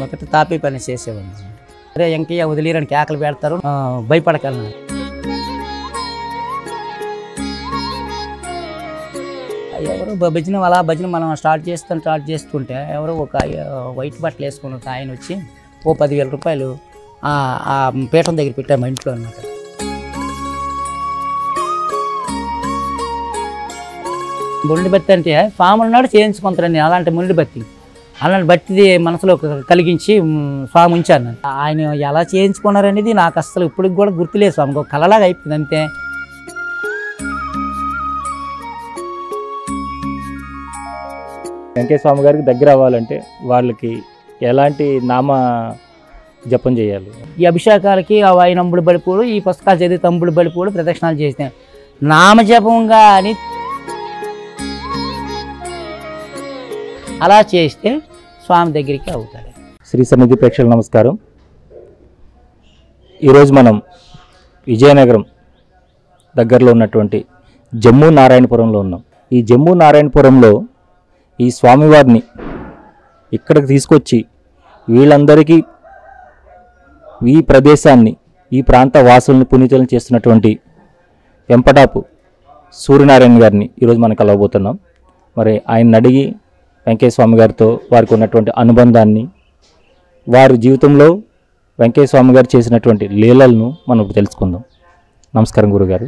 మొదట తాపీ పని చేసేవాడిని అరే ఎంకయ్య వదిలేరని కేకలు పెడతారు ఆ, భయపడగలను ఎవరో బ- భజన అలా భజన మనం స్టార్ట్ చేస్తాం స్టార్ట్ చేస్తుంటే ఎవరో ఒక ఆయ- వైట్ బట్టలు వేసుకుని ఒక ఆయన వచ్చి ఓ పదివేల రూపాయలు ఆ ఆ పీఠం దగ్గర పెట్టారు మా ఇంట్లో అనమాట ముళ్ళు బత్తి అంటే స్వామి ఉన్నాడు చేయించుకుంటారని అలాంటి ముళ్ళు బత్తి అలాంటి బత్తిది మనసులో ఒక కలిగించి మ్, స్వామి ఉంచాను నేను. ఆయన ఎలా చేయించుకున్నారనేది నాకు అసలు ఇప్పటికి కూడా గుర్తులేదు స్వామి ఒక కలలాగా అయిపోయింది అంతే వెంకయ్య స్వామి గారికి దగ్గర అవ్వాలంటే వాళ్ళకి ఎలాంటి నామ జపం చేయాలి ఈ అభిషేకాలకి ఆ వాయినంబుడు బడిపోడు ఈ పుస్తకాలు చదివి తంబుడు బడిపోడు ప్రదక్షిణాలు చేస్తే నామజపంగా అని అలా చేస్తే స్వామి దగ్గరికి అవుతాడు శ్రీ సన్నిధి ప్రేక్షకులు నమస్కారం ఈరోజు మనం విజయనగరం దగ్గరలో ఉన్నటువంటి జమ్మూ నారాయణపురంలో ఉన్నాం ఈ జమ్మూ నారాయణపురంలో ఈ స్వామివారిని ఇక్కడికి తీసుకొచ్చి వీళ్ళందరికీ ఈ ప్రదేశాన్ని ఈ ప్రాంత వాసుల్ని పునీతులను చేస్తున్నటువంటి వెంపటాపు సూర్యనారాయణ గారిని ఈరోజు మనం కలవబోతున్నాం మరి ఆయన అడిగి వెంకయ్య స్వామి గారితో వారికి ఉన్నటువంటి అనుబంధాన్ని వారి జీవితంలో వెంకయ్య స్వామి గారు చేసినటువంటి లీలలను మనం ఇప్పుడు తెలుసుకుందాం నమస్కారం గురుగారు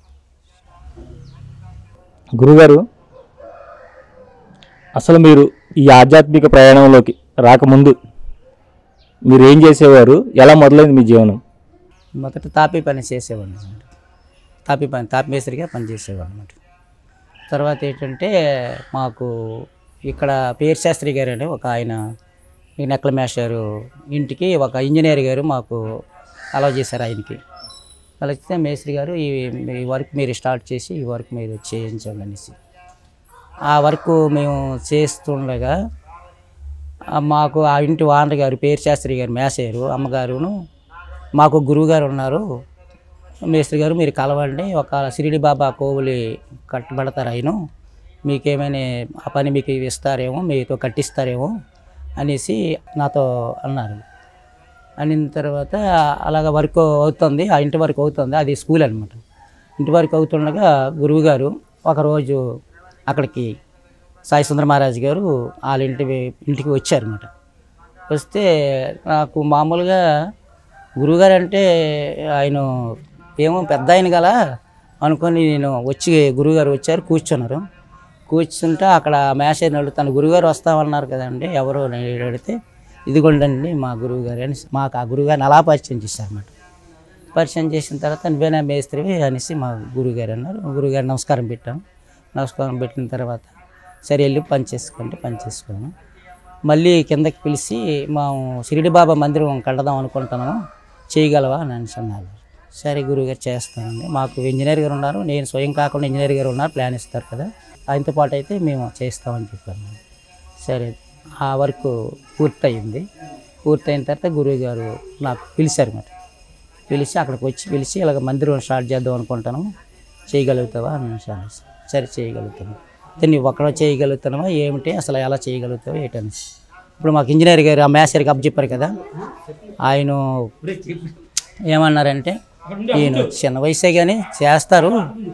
గురుగారు అసలు మీరు ఈ ఆధ్యాత్మిక ప్రయాణంలోకి రాకముందు మీరు ఏం చేసేవారు ఎలా మొదలైంది మీ జీవనం మొదట తాపీ పని చేసేవాడిని అనమాట తాపీ పని తాపీ మేస్త్రిగా పని చేసేవాడు అనమాట తర్వాత ఏంటంటే మాకు ఇక్కడ పేరు శాస్త్రి గారు అని ఒక ఆయన ఈ నెక్కల మేషారు ఇంటికి ఒక ఇంజనీర్ గారు మాకు అలౌ చేశారు ఆయనకి అలా ఇస్తే మేస్త్రి గారు ఈ ఈ వర్క్ మీరు స్టార్ట్ చేసి ఈ వర్క్ మీరు చేయించండి అనేసి ఆ వర్క్ మేము చేస్తుండగా ఆ మాకు ఆ ఇంటి వానర్ గారు పేరు శాస్త్రి గారు మేసారు అమ్మగారును మాకు గురువు గారు ఉన్నారు మేస్త్రి గారు మీరు కలవండి ఒక సిరిడి బాబా కోవులి కట్టబడతారు ఆయన మీకేమైనా ఆ పని మీకు ఇస్తారేమో మీతో కట్టిస్తారేమో అనేసి నాతో అన్నారు అనిన తర్వాత అలాగ వర్క్ అవుతుంది ఆ ఇంటి వరకు అవుతుంది అది స్కూల్ అనమాట ఇంటి వరకు అవుతుండగా గురువుగారు ఒకరోజు అక్కడికి సాయి సుందర మహారాజ్ గారు వాళ్ళ ఇంటి ఇంటికి వచ్చారన్నమాట వస్తే నాకు మామూలుగా గురువుగారు అంటే ఆయన ఏమో పెద్ద ఆయన గల అనుకొని నేను వచ్చి గురువుగారు వచ్చారు కూర్చున్నారు కూర్చుంటే అక్కడ మేషర్ అడుగుతాను గురువుగారు వస్తామన్నారు కదండి ఎవరు అని అడిగితే ఇదిగోండండి మా గురువుగారు అని మాకు ఆ గురువుగారిని అలా పరిచయం చేశారన్నమాట పరిచయం చేసిన తర్వాత నువ్వేనా మేస్త్రివి అనేసి మా గురువుగారు అన్నారు గురువుగారు నమస్కారం పెట్టాం నమస్కారం పెట్టిన తర్వాత సరే వెళ్ళి పని చేసుకోండి పని చేసుకున్నాము మళ్ళీ కిందకి పిలిచి మేము షిరిడి బాబా మందిరం కడదాం అనుకుంటున్నాము చేయగలవా అని అనేసి అన్నారు సరే గురువుగారు చేస్తానండి మాకు ఇంజనీర్ గారు ఉన్నారు నేను స్వయం కాకుండా ఇంజనీర్ గారు ఉన్నారు ప్లాన్ ఇస్తారు కదా ఆయనతో పాటు అయితే మేము చేస్తామని చెప్పాను సరే ఆ వర్క్ పూర్తయింది పూర్తయిన తర్వాత గురువు గారు నాకు పిలిచారు మరి పిలిచి అక్కడికి వచ్చి పిలిచి ఇలాగ మందిరం స్టార్ట్ చేద్దాం అనుకుంటాను చేయగలుగుతావా అని అన్నాను. సరే చేయగలుగుతాను అయితే నువ్వు ఒక్కడ చేయగలుగుతున్నావా ఏమిటి అసలు ఎలా చేయగలుగుతావు ఏంటని ఇప్పుడు మాకు ఇంజనీర్ గారు ఆ మేసరికి అప్ చెప్పారు కదా ఆయన ఏమన్నారంటే ఈయన చిన్న వయసే కానీ చేస్తారు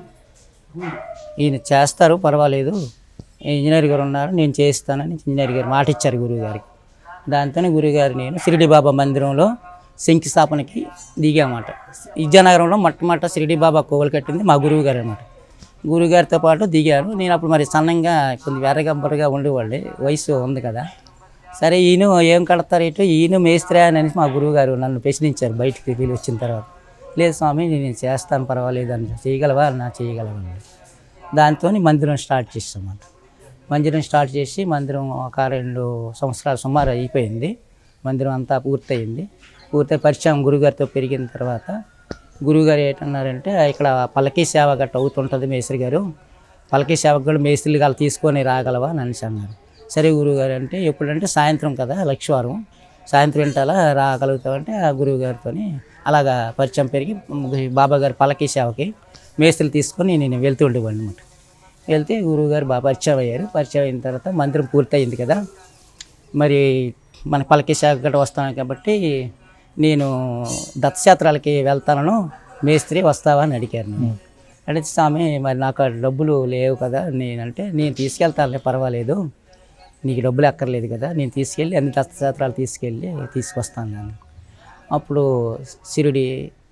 ఈయన చేస్తారు పర్వాలేదు ఇంజనీర్ గారు ఉన్నారు నేను చేస్తానని ఇంజనీర్ గారు మాట ఇచ్చారు గురువు గారికి దాంతోనే గురువుగారు నేను షిరిడి బాబా మందిరంలో శంకుస్థాపనకి దిగామాట విద్యానగరంలో మొట్టమొదట షిరిడి బాబా కోవలు కట్టింది మా గురువు గారు అనమాట గురువుగారితో పాటు దిగాను నేను అప్పుడు మరి సన్నంగా కొంచెం వెర్రగబ్బరగా ఉండేవాళ్ళు వయసు ఉంది కదా సరే ఈయన ఏం కడతారు ఇటు ఈయన మేస్త్రి అని అనేసి మా గురువు గారు నన్ను ప్రశ్నించారు బయటికి వీళ్ళు వచ్చిన తర్వాత లేదు స్వామి నేను చేస్తాను పర్వాలేదు అని చేయగలవా నా చేయగలవా దాంతో మందిరం స్టార్ట్ చేస్తామంట మందిరం స్టార్ట్ చేసి మందిరం ఒక రెండు సంవత్సరాలు సుమారు అయిపోయింది మందిరం అంతా పూర్తయింది పూర్తయి పరిచయం గురుగారితో పెరిగిన తర్వాత గురువుగారు ఏంటన్నారంటే ఇక్కడ పలకీ సేవ గట్ట అవుతుంటుంది మేస్త్రి గారు పలకీ సేవకు కూడా మేస్త్రిలు గల తీసుకొని రాగలవా అని అనేసి అన్నారు సరే గురువుగారు అంటే ఎప్పుడంటే సాయంత్రం కదా లక్షవారం సాయంత్రం వెంటాల రాగలుగుతామంటే ఆ గురువుగారితో అలాగా పరిచయం పెరిగి బాబా గారి పలకీ సేవకి మేస్త్రులు తీసుకొని నేను వెళ్తూ ఉండేవాడిని అనమాట వెళ్తే గురువుగారు బాగా పరిచయం అయ్యారు పరిచయం అయిన తర్వాత మందిరం పూర్తయింది కదా మరి మన పలకి శాఖ గట్రా వస్తాను కాబట్టి నేను దత్తక్షేత్రాలకి వెళ్తాను మేస్త్రి వస్తావా అని అడిగారు నేను అడిగితే స్వామి మరి నాకు ఆ డబ్బులు లేవు కదా నేనంటే నేను తీసుకెళ్తానులే పర్వాలేదు నీకు డబ్బులు ఎక్కర్లేదు కదా నేను తీసుకెళ్ళి అన్ని దత్తక్షేత్రాలు తీసుకెళ్ళి తీసుకొస్తాను నేను అప్పుడు సిరిడి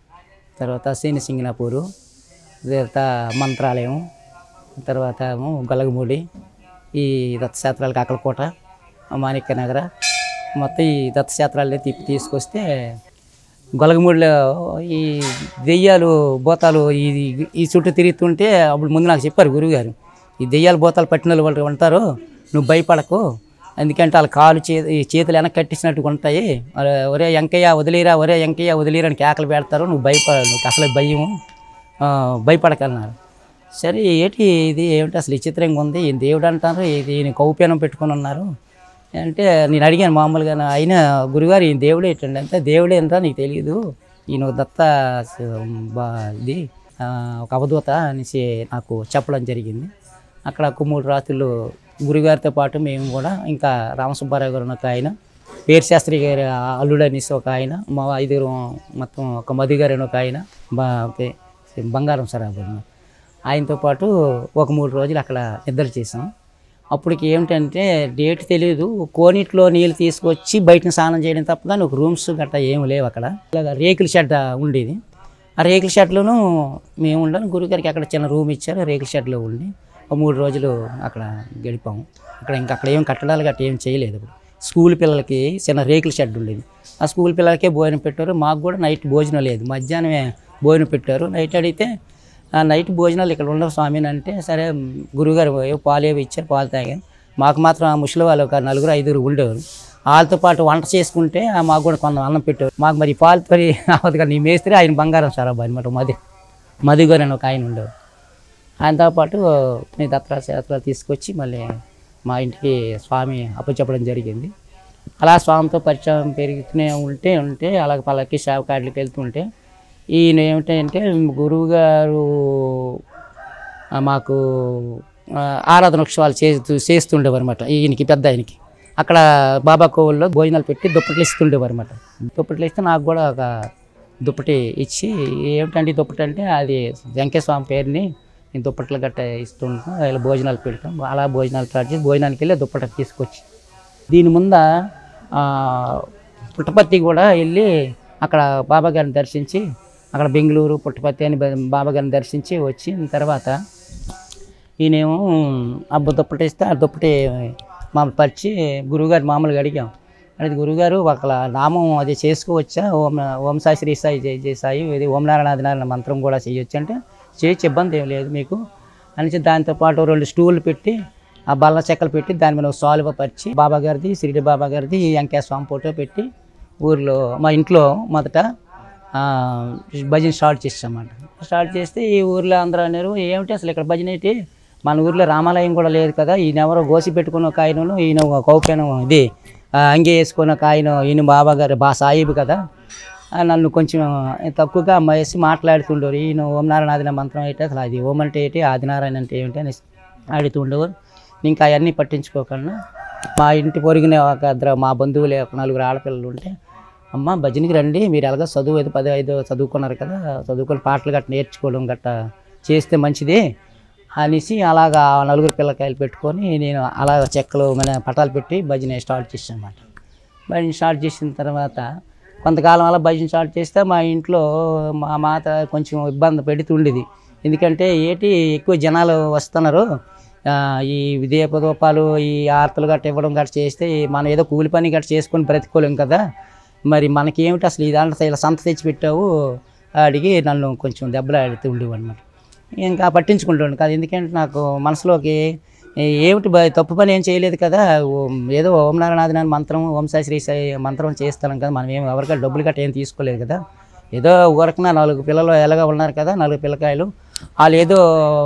తర్వాత శని సింగనాపూరు తర్వాత మంత్రాలయం తర్వాత ఏమో గొలగమూడి ఈ దత్తక్షేత్రాలకు అక్కలకోట మాణిక్య నగర మొత్తం ఈ దత్తక్షేత్రాలని తిప్పి తీసుకొస్తే గొలగమూడిలో ఈ దెయ్యాలు బోతాలు ఈ ఈ చుట్టూ తిరుగుతుంటే అప్పుడు ముందు నాకు చెప్పారు గురువుగారు ఈ దెయ్యాలు బోతాలు పట్టిన వాళ్ళు వాళ్ళు ఉంటారు నువ్వు భయపడకు ఎందుకంటే వాళ్ళ కాలు చే ఈ చేతులు వెనక్కి కట్టించినట్టుగా ఉంటాయి వాళ్ళ, ఒరే వెంకయ్య వదిలేరా ఒరే వెంకయ్య వదిలేరా అని కేకలు పెడతారు నువ్వు భయపడ నువ్వు అసలు భయము ఆ, భయపడకన్నారు సరే ఏంటి ఇది ఏమిటి అసలు విచిత్రంగా ఉంది ఈ దేవుడు అంటారు ఇది ఈయన కౌప్యానం పెట్టుకొని ఉన్నారు అంటే నేను అడిగాను మామూలుగా అయినా గురుగారు ఈ దేవుడు ఏంటండి అంటే దేవుడు ఏంటో నీకు తెలియదు ఈయన ఒక దత్త స- బా ఇది ఆ, ఒక అవధూత అనేసి నాకు చెప్పడం జరిగింది అక్కడ ఒక మూడు రాత్రులు గురుగారితో పాటు మేము కూడా ఇంకా రామసుబ్బారావు గారు ఒక ఆయన పేరు శాస్త్రి గారి అల్లుడు అనేసి ఒక ఆయన మా ఐదుగురు మొత్తం ఒక మధు గారు అని ఒక ఆయన బా పే- బంగారం సరాబు ఆయనతో పాటు ఒక మూడు రోజులు అక్కడ నిద్ర చేసాం అప్పటికి ఏమిటంటే డేట్ తెలియదు కోనిట్లో నీళ్ళు తీసుకొచ్చి బయట స్నానం చేయడం తప్ప కానీ ఒక రూమ్స్ గట్రా ఏమి లేవు అక్కడ ఇలాగ రేకుల షెడ్ ఉండేది ఆ రేకుల షెడ్లోనూ మేము ఉండాలి గురుగారికి అక్కడ చిన్న రూమ్ ఇచ్చారు ఆ రేకుల షెడ్లో ఉండి ఒక మూడు రోజులు అక్కడ గడిపాము అక్కడ ఇంకా అక్కడ ఏం కట్టడాలు గట్రా ఏం చేయలేదు ఇప్పుడు స్కూల్ పిల్లలకి చిన్న రేకుల షెడ్ ఉండేది ఆ స్కూల్ పిల్లలకే భోజనం పెట్టారు మాకు కూడా నైట్ భోజనం లేదు మధ్యాహ్నమే భోజనం పెట్టారు నైట్ అడిగితే ఆ నైట్ భోజనాలు ఇక్కడ ఉండవు స్వామి అని అంటే సరే గురుగారు ఏవో పాలు ఏవో ఇచ్చారు పాలు తాగాను మాకు మాత్రం ఆ ముసలి వాళ్ళు ఒక నలుగురు ఐదుగురు ఉండేవారు వాళ్ళతో పాటు వంట చేసుకుంటే ఆ మాకు కూడా కొంత అన్నం పెట్టారు మాకు మరి పాలు పరి అవ్వదు కానీ నీ మేస్త్రి ఆయన బంగారం సరాబా అనమాట మది మధు గారు అని ఒక ఆయన ఉండేవారు ఆయనతో పాటు మీ దత్తరా శాస్త్రాలు తీసుకొచ్చి మళ్ళీ మా ఇంటికి స్వామి అప్పచెప్పడం జరిగింది అలా స్వామితో పరిచయం పెరుగుతూనే ఉంటే ఉంటే అలాగ పల్లకి షావకాడ్లకి వెళ్తుంటే ఈయన ఏమిటంటే గురువు గారు ఆ, మాకు ఆ, ఆరాధన ఉత్సవాలు చేస్తూ చేస్తుండేవారు అనమాట ఈయనకి పెద్ద ఆయనకి అక్కడ బాబా కోవుల్లో భోజనాలు పెట్టి దుప్పట్లు ఇస్తుండేవారు అనమాట దుప్పట్లు ఇస్తే నాకు కూడా ఒక దుప్పటి ఇచ్చి ఏమిటంటే ఈ దుప్పటి అంటే అది వెంకయ్య స్వామి పేరుని నేను దుప్పట్లు గట్ట ఇస్తుంటాం ఇలా భోజనాలు పెడతాం అలా భోజనాలు స్టార్ట్ చేసి భోజనానికి వెళ్ళి దుప్పటి తీసుకొచ్చి దీని ముంద ఆ, పుట్టపర్తి కూడా వెళ్ళి అక్కడ బాబా గారిని దర్శించి అక్కడ బెంగళూరు పుట్టపర్తి అని బ- బాబా గారిని దర్శించి వచ్చిన తర్వాత ఈయనేమో ఆ దుప్పటి ఇస్తే ఆ దుప్పటి మామూలు పరిచి గురువుగారు మామూలుగా అడిగాం అడిగి గురువుగారు ఒక నామం అది చేసుకోవచ్చా ఓం ఓం సాయి శ్రీ సాయి జై జై సాయి ఇది ఓం నారాయణ ఆదినారాయణ మంత్రం కూడా చేయొచ్చు అంటే చేయొచ్చు ఇబ్బంది ఏం లేదు మీకు అనేసి దాంతోపాటు రెండు స్టూళ్ళు పెట్టి ఆ బల్ల చెక్కలు పెట్టి దాని మీద ఒక సాల్వ పరిచి బాబా గారిది సిరిడి బాబా గారిది వెంకయ్య స్వామి ఫోటో పెట్టి ఊర్లో మా ఇంట్లో మొదట ఆ, భజన స్టార్ట్ చేసామన్నమాట స్టార్ట్ చేస్తే ఈ ఊర్లో అందరూ అన్నారు ఏమిటి అసలు ఇక్కడ భజన ఏంటి మన ఊర్లో రామాలయం కూడా లేదు కదా ఈయన ఎవరో గోసి పెట్టుకున్న ఒక ఆయనను ఈయన ఒక కౌపెనం ఇది ఆ, అంగి వేసుకున్న ఒక ఆయన ఈయన బాబా గారు బా సాయిబు కదా ఆ, నన్ను కొంచెం తక్కువగా వేసి మాట్లాడుతుండేవారు ఈయన ఓం నారాయణ ఆదిన మంత్రం ఏంటి అసలు అది ఓం అంటే ఏంటి ఆదినారాయణ అంటే ఏమిటి అని అడుగుతుండేవారు ఇంకా అవన్నీ పట్టించుకోకుండా మా ఇంటి పొరుగునే ఒక ఇద్దరు మా బంధువులే ఒక నలుగురు ఆడపిల్లలు ఉంటే అమ్మ భజనకి రండి మీరు ఎలాగో చదువు ఐదు పది ఐదు చదువుకున్నారు కదా చదువుకొని పాటలు గట్ట నేర్చుకోవడం గట్ట చేస్తే మంచిది అనేసి అలాగా ఆ నలుగురు పిల్లకాయలు పెట్టుకొని నేను అలా చెక్కలు మన పటాలు పెట్టి భజన స్టార్ట్ చేసాను అన్నమాట భజన స్టార్ట్ చేసిన తర్వాత కొంతకాలం అలా భజన స్టార్ట్ చేస్తే మా ఇంట్లో మా మాత కొంచెం ఇబ్బంది పెడుతుండేది ఎందుకంటే ఏంటి ఎక్కువ జనాలు వస్తున్నారు ఆ, ఈ దీపదూపాలు ఈ ఆర్తలు గట్ట ఇవ్వడం గట్ట చేస్తే మనం ఏదో కూలి పని గట్ట చేసుకొని బ్రతికోలేం కదా మరి మనకి ఏమిటి అసలు ఈ దాంట్లో ఇలా సంత తెచ్చి పెట్టావు అడిగి నన్ను కొంచెం దెబ్బలు ఆడుతూ ఉండేవాడు అనమాట ఇంకా పట్టించుకుంటాను కాదు ఎందుకంటే నాకు మనసులోకి ఏ- ఏమిటి బ- తప్పు పని ఏం చేయలేదు కదా ఓం- ఏదో ఓం నారాయణ మంత్రం ఓం సాయి శ్రీ సాయి మంత్రం చేస్తాం కదా మనం ఏం ఎవరికైనా డబ్బులు గట్ట ఏం తీసుకోలేదు కదా ఏదో ఊరకన నాలుగు పిల్లలు ఎలాగ ఉన్నారు కదా నాలుగు పిల్లకాయలు వాళ్ళు ఏదో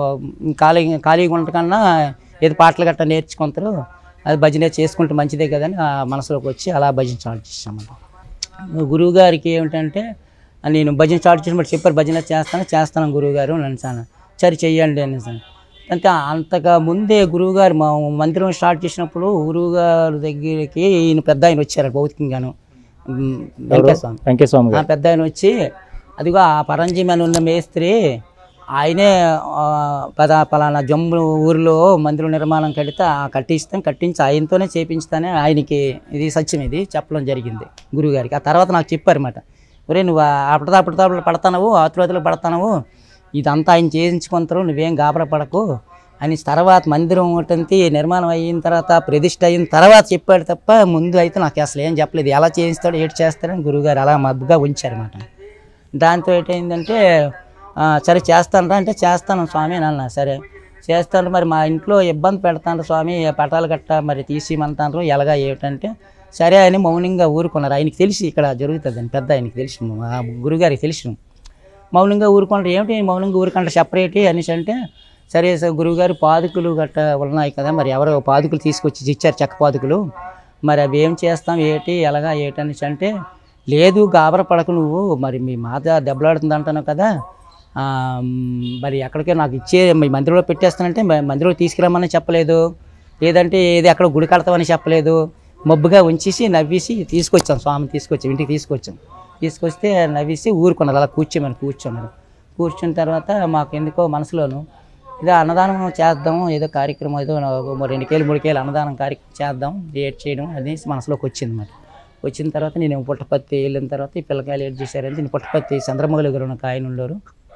ఖాళీ ఖాళీగా ఉండకన్నా ఏదో పాటలు గట్ట నేర్చుకుంటారు అది భజన చేసుకుంటే మంచిదే కదని ఆ మనసులోకి వచ్చి అలా భజన స్టార్ట్ చేసామన్నమాట గురువు గారికి ఏమిటంటే నేను భజన స్టార్ట్ చేసినప్పుడు చెప్పారు భజన చేస్తాను చేస్తాను గురువు గారు అని అన్నాను సరే చెయ్యండి అనేసాను అంటే అంతగా ముందే గురువుగారు మా మందిరం స్టార్ట్ చేసినప్పుడు గురువుగారి దగ్గరికి ఈయన పెద్ద ఆయన వచ్చారు భౌతికంగాను ఉమ్, వెంకటస్వామి వెంకటస్వామి ఆ గారు పెద్ద ఆయన వచ్చి అదిగో ఆ పరంజీమని ఉన్న మేస్త్రి ఆయనే ఆ, పద పలానా జమ్ము ఊరిలో మందిరం నిర్మాణం కడితే ఆ కట్టిస్తాం కట్టించి ఆయనతోనే చేపించుతానే ఆయనకి ఇది సత్యం ఇది చెప్పడం జరిగింది గురువుగారికి ఆ తర్వాత నాకు చెప్పారన్నమాట ఒరే నువ్వు అప్పటిదా అప్పటిదా పడతానవు ఆతురతలు పడతానవు ఇదంతా ఆయన చేయించుకుంటారు నువ్వేం గాబరా పడకు అని తర్వాత మందిరం ఒకటి నిర్మాణం అయిన తర్వాత ప్రతిష్ట అయిన తర్వాత చెప్పాడు తప్ప ముందు అయితే నాకు అసలు ఏం చెప్పలేదు ఎలా చేయిస్తాడు ఏడు చేస్తాడని గురువుగారు అలా మబ్బుగా ఉంచారన్నమాట దాంతో ఏంటైందంటే "ఆ, సరే చేస్తానరా అంటే చేస్తాను స్వామి అని అన్నా సరే చేస్తాను మరి మా ఇంట్లో ఇబ్బంది పెడతాను స్వామి పటాలు గట్ట మరి తీసిమంటారు ఎలాగా ఏమిటంటే సరే అని మౌనంగా ఊరుకున్నారు ఆయనకి తెలిసి ఇక్కడ జరుగుతుందని పెద్ద ఆయనకి తెలిసి మా గురుగారికి తెలిసి మౌనంగా ఊరుకుంటారు ఏమిటి మౌనంగా ఊరుకుంటారు సెపరేట్ అనేసి అంటే సరే సార్ గురువుగారు పాదుకులు గట్ట ఉన్నాయి కదా మరి ఎవరో పాదుకులు తీసుకొచ్చి ఇచ్చారు చెక్క పాదుకులు మరి అవి ఏం చేస్తాం ఏంటి ఎలాగా ఏంటి అనేసి అంటే లేదు గాబర పడకు నువ్వు మరి మీ మాత దెబ్బలాడుతుంది అంటున్నావు కదా ఆ, మ్, మరి ఎక్కడికే నాకు ఇచ్చే మీ మందిరంలో పెట్టేస్తానంటే మ- మందిరంలో తీసుకురమ్మని చెప్పలేదు లేదంటే ఏది అక్కడ గుడి కడతామని చెప్పలేదు మబ్బుగా ఉంచేసి నవ్వేసి తీసుకొచ్చాం స్వామిని తీసుకొచ్చాం ఇంటికి తీసుకొచ్చాం తీసుకొస్తే నవ్వేసి ఊరుకున్నారు అలా కూర్చోమని కూర్చున్నారు కూర్చున్న తర్వాత మాకు ఎందుకో మనసులోను ఇదో అన్నదానం చేద్దాం ఏదో కార్యక్రమం ఏదో ఒక రెండు కేలు మూడు కేలు అన్నదానం కార్యక్రమం చేద్దాం ఏడ్ చేయడం అనేసి మనసులోకి వచ్చింది మరి వచ్చిన తర్వాత నేను పుట్టపత్తి వెళ్ళిన తర్వాత ఈ పిల్లకాయలు ఏడ్ చేశారంటే నేను పుట్టపత్తి చంద్రమౌళి గారు ఒక ఆయన ఉన్నారు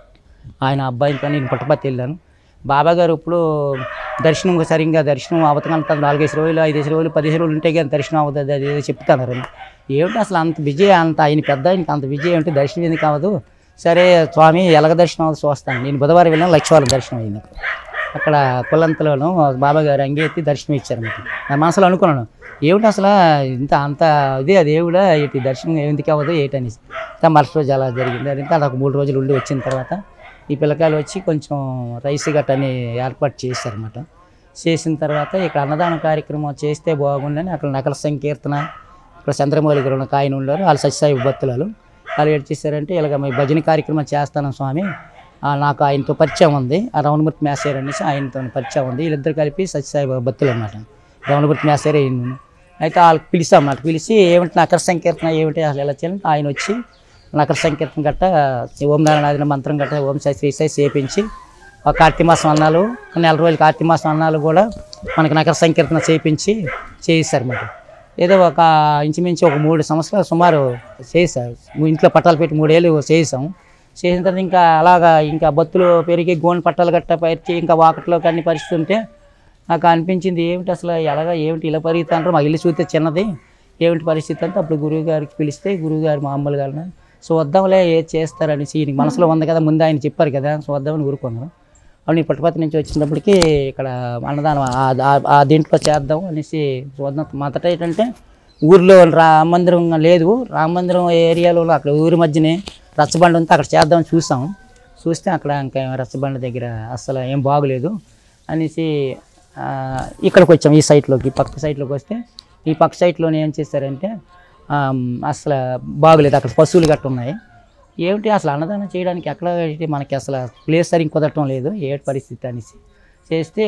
ఆయన అబ్బాయితో నేను పుట్టపత్తి వెళ్ళాను బాబా గారు ఇప్పుడు దర్శనం సరిగ్గా దర్శనం అవతకంత నాలుగైదు రోజులు ఐదేసి రోజులు పదిహేను రోజులు ఉంటే కానీ దర్శనం అవుతుంది అది ఏదో చెప్తున్నారు ఏమిటి అసలు అంత విజయ అంత ఆయన పెద్ద ఆయనకి అంత విజయం ఏమిటి దర్శనం ఎందుకు అవ్వదు సరే స్వామి ఎలాగ దర్శనం అవ్వదు చూస్తాను నేను బుధవారం వెళ్ళిన లక్షవారం దర్శనం అయింది అక్కడ కుల్లంతలోను బాబా గారు అంగెత్తి దర్శనం ఇచ్చారు నాకు నా మనసులో అనుకున్నాను ఏమిటి అసలు ఇంత అంత ఇదే దేవుడా ఏంటి దర్శనం ఎందుకు అవ్వదు ఏంటనేసి ఇంకా మరుసటి రోజు అలా జరిగింది అది ఇంకా ఒక మూడు రోజులు ఉండి వచ్చిన తర్వాత ఈ పిల్లకాయలు వచ్చి కొంచెం రైస్ గట్టని ఏర్పాటు చేశారన్నమాట చేసిన తర్వాత ఇక్కడ అన్నదాన కార్యక్రమం చేస్తే బాగుండని అక్కడ నకల సంకీర్తన ఇక్కడ చంద్రమౌళి గారు ఒక ఆయన ఉన్నారు వాళ్ళు సత్యసాయి భక్తులు వాళ్ళు ఏం చేశారంటే ఇలాగ మీ భజన కార్యక్రమం చేస్తాను స్వామి ఆ, నాకు ఆయనతో పరిచయం ఉంది ఆ రమణమూర్తి మేసేర్ అనేసి ఆయనతో పరిచయం ఉంది వీళ్ళిద్దరు కలిపి సత్యసాయి భక్తులు అన్నమాట రమణమూర్తి మేసేరే ఈయన అయితే వాళ్ళకి పిలిచాం అన్నమాట పిలిచి ఏమిటి నకర సంకీర్తన ఏమిటి అసలు ఎలా చేయాలి ఆయన వచ్చి నకర సంకీర్తన గట్ట ఓం నారాయణ మంత్రం గట్ట ఓం సాయి శ్రీ సాయి చేపించి ఒక కార్తీక మాసం అన్నాలు నెల రోజులు కార్తీక మాసం అన్నాలు కూడా మనకి నకర సంకీర్తన చేయించి చేయిస్తారు ఏదో ఒక ఇంచుమించు ఒక మూడు సంవత్సరాలు సుమారు చేశారు ఇంట్లో పట్టాలు పెట్టి మూడేళ్ళు చేసాం చేసిన తర్వాత ఇంకా అలాగా ఇంకా బొత్తులు పెరిగి గోన్ పట్టాలు గట్ట పరిచి ఇంకా వాకట్లో అన్ని పరిస్థితి ఉంటే నాకు అనిపించింది ఏమిటి అసలు ఎలాగా ఏమిటి ఇలా పరిగెత్తాంటారు మా ఇల్లు చూస్తే చిన్నది ఏమిటి పరిస్థితి అంటే అప్పుడు గురువు గారికి పిలిస్తే గురువు గారు మామూలుగా సో వద్దాంలే ఏది చేస్తారనేసి ఈయనకి మనసులో ఉంది కదా ముందు ఆయన చెప్పారు కదా సో వద్దామని ఊరుకున్నాను అవును ఈ పుట్టపర్తి నుంచి వచ్చినప్పటికీ ఇక్కడ అన్నదానం ఆ- ఆ- ఆ దీంట్లో చేద్దాం అనేసి చూద్దాం మొదట ఏంటంటే ఊర్లో రామ మందిరం లేదు రామ మందిరం ఏరియాలో అక్కడ ఊరి మధ్యనే రచ్చబండ ఉంటే అక్కడ చేద్దామని చూసాం చూస్తే అక్కడ ఇంకా రచ్చబండ దగ్గర అసలు ఏం బాగలేదు అనేసి ఆ, ఇక్కడికి వచ్చాం ఈ సైట్లోకి ఈ పక్క సైట్లోకి వస్తే ఈ పక్క సైట్లోనే ఏం చేశారంటే ఆమ్, అసలు బాగలేదు అక్కడ పశువులు గట్ట ఉన్నాయి ఏమిటి అసలు అన్నదానం చేయడానికి ఎక్కడ అయితే మనకి అసలు ప్లేస్ సరిగ్గా కుదరటం లేదు ఏ పరిస్థితి అనేసి చేస్తే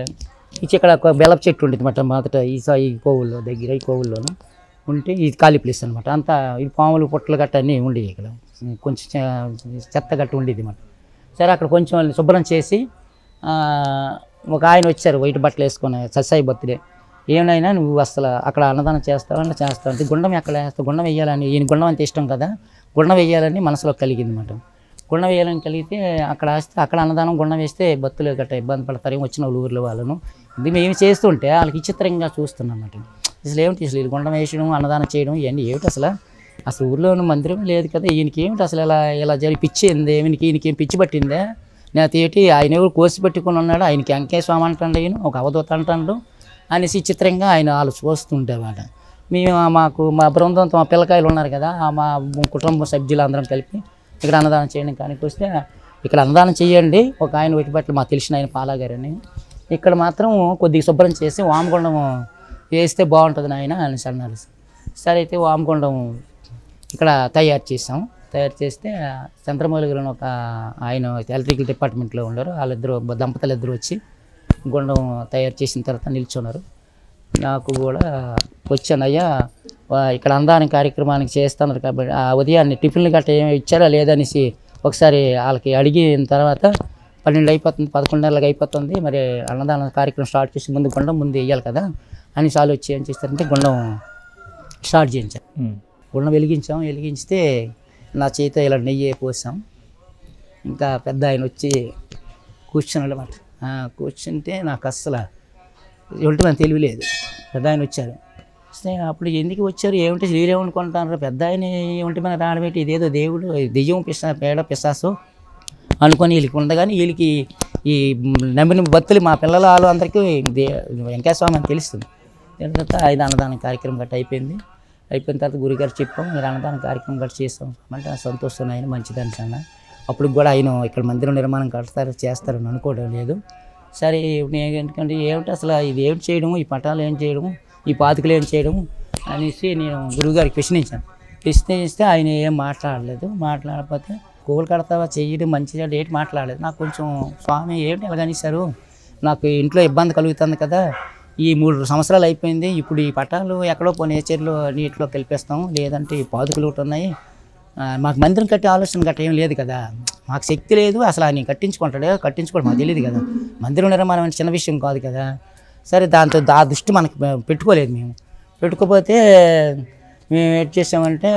ఇచ్చి ఇక్కడ ఒక బెల్లపు చెట్టు ఉండేది అనమాట మొదట ఈ స- ఈ కోవుల్లో దగ్గర ఈ కోవుల్లోను ఉంటే ఇది ఖాళీ ప్లేస్ అనమాట అంతా ఈ పాములు పుట్టలు గట్ట అన్నీ ఉండేవి ఇక్కడ కొంచెం చె- చెత్త గట్ట ఉండేది అనమాట సరే అక్కడ కొంచెం శుభ్రం చేసి ఆ, ఒక ఆయన వచ్చారు వైట్ బట్టలు వేసుకొని సత్సాయి బర్త్డే ఏమైనా నువ్వు అసలు అక్కడ అన్నదానం చేస్తావు అంటే చేస్తావు అంటే గుండం ఎక్కడ వేస్తావు గుండం వేయాలని ఈయన గుండం అంటే ఇష్టం కదా గుండం వేయాలని మనసులో కలిగింది అనమాట గుండం వేయాలని కలిగితే అక్కడ వేస్తే అక్కడ అన్నదానం గుండం వేస్తే భక్తులు గట్రా ఇబ్బంది పడతారు ఏమో వచ్చిన వాళ్ళు ఊర్లో వాళ్ళను ఇది మేము చేస్తుంటే వాళ్ళకి విచిత్రంగా చూస్తున్నాం అన్నమాట అసలు ఏమిటి అసలు ఇది గుండం వేయడం అన్నదానం చేయడం ఇవన్నీ ఏమిటి అసలు అసలు ఊర్లో మందిరం లేదు కదా ఈయనకి ఏమిటి అసలు ఇలా ఇలా జరిగి పిచ్చి ఏంది ఈయనకి ఈయనకి ఏం పిచ్చి పట్టిందే నేను తేటి ఆయన ఎవరు కోసి పెట్టుకుని ఉన్నాడు ఆయనకి వెంకయ్య స్వామి అంటాడు ఈయన ఒక అవధూత అంటాడు అనేసి చిత్రంగా ఆయన వాళ్ళు చూస్తుండేవాడు మేము మాకు మా బృందంతో మా పిల్లకాయలు ఉన్నారు కదా ఆ మా కుటుంబ సభ్యులు అందరం కలిపి ఇక్కడ అన్నదానం చేయడం కానీ వస్తే ఇక్కడ అన్నదానం చేయండి ఒక ఆయన వెటిపట్లు మాకు తెలిసిన ఆయన పాలాగారని ఇక్కడ మాత్రం కొద్దిగా శుభ్రం చేసి వామగుండం వేస్తే బాగుంటుంది నాయన అనేసి అన్నారు సరే అయితే వామగుండం ఇక్కడ తయారు చేసాం తయారు చేస్తే చంద్రమౌళి గారు అని ఒక ఆయన ఎలక్ట్రికల్ డిపార్ట్మెంట్లో ఉన్నారు వాళ్ళిద్దరు దంపతులు ఇద్దరు వచ్చి గుండం తయారు చేసిన తర్వాత నిల్చున్నారు నాకు కూడా వచ్చాను అయ్యా వా- ఇక్కడ అందాన కార్యక్రమానికి చేస్తున్నారు కాబట్టి ఆ ఉదయాన్నే టిఫిన్లు గట్రా ఏమి ఇచ్చారా లేదనేసి ఒకసారి వాళ్ళకి అడిగిన తర్వాత పన్నెండు అయిపోతుంది పదకొండున్నరలకు అయిపోతుంది మరి అన్నదాన కార్యక్రమం స్టార్ట్ చేసి ముందు గుండం ముందు వేయాలి కదా అని చాలు వచ్చి ఏం చేస్తారంటే గుండం స్టార్ట్ చేయించారు ఉమ్. గుండం వెలిగించాం వెలిగించితే నా చేతితో ఇలా నెయ్యి పోసాం ఇంకా పెద్ద ఆయన వచ్చి కూర్చున్నాడు అనమాట కూర్చుంటే నాకు అస్సలు ఒంటి మన తెలియలేదు పెద్ద ఆయన వచ్చారు వస్తే అప్పుడు ఎందుకు వచ్చారు ఏమిటి శ్రీరేమనుకుంటారు పెద్ద ఆయన ఒంటి మన రాడబెట్టి ఇదేదో దేవుడు దెయ్యం పిసా పేడ పిశాసు అనుకొని వీళ్ళకి ఉండగానే వీళ్ళకి ఈ నమ్మిన భక్తులు మా పిల్లల వాళ్ళు అందరికీ దే వెంకటస్వామి అని తెలుస్తుంది దాని తర్వాత ఐదు అన్నదాన కార్యక్రమం గట్ట అయిపోయింది అయిపోయిన తర్వాత గురుగారు చెప్పాం మీరు అన్నదాన కార్యక్రమం గట్ట చేస్తాం అంటే సంతోషం ఆయన మంచిదని అన్న అప్పుడు కూడా ఆయన ఇక్కడ మందిరం నిర్మాణం కడతారు చేస్తారని అనుకోవడం లేదు సరే నేను ఎందుకంటే ఏమిటి అసలు ఇది ఏం చేయడం ఈ పటాలు ఏం చేయడం ఈ పాతికలు ఏం చేయడం అనేసి నేను గురువుగారికి ప్రశ్నించాను ప్రశ్నిస్తే ఆయన ఏం మాట్లాడలేదు మాట్లాడకపోతే కోలు కడతావా చెయ్యడం మంచిగా డేట్ మాట్లాడలేదు నాకు కొంచెం స్వామి ఏంటి ఎలాగనిస్తారు నాకు ఇంట్లో ఇబ్బంది కలుగుతుంది కదా ఈ మూడు సంవత్సరాలు అయిపోయింది ఇప్పుడు ఈ పటాలు ఎక్కడో పో నేచర్లో నీటిలో కలిపేస్తాం లేదంటే ఈ పాదుకులు ఒకటి ఉన్నాయి ఆ, మాకు మందిరం కట్టే ఆలోచన గట్ట ఏం లేదు కదా మాకు శక్తి లేదు అసలు ఆయన కట్టించుకుంటాడు కట్టించుకోవడం మాకు తెలియదు కదా మందిరం నిర్మాణం అంటే చిన్న విషయం కాదు కదా సరే దాంతో ఆ దృష్టి మనకి పెట్టుకోలేదు మేము పెట్టుకోపోతే మేము ఏం చేసామంటే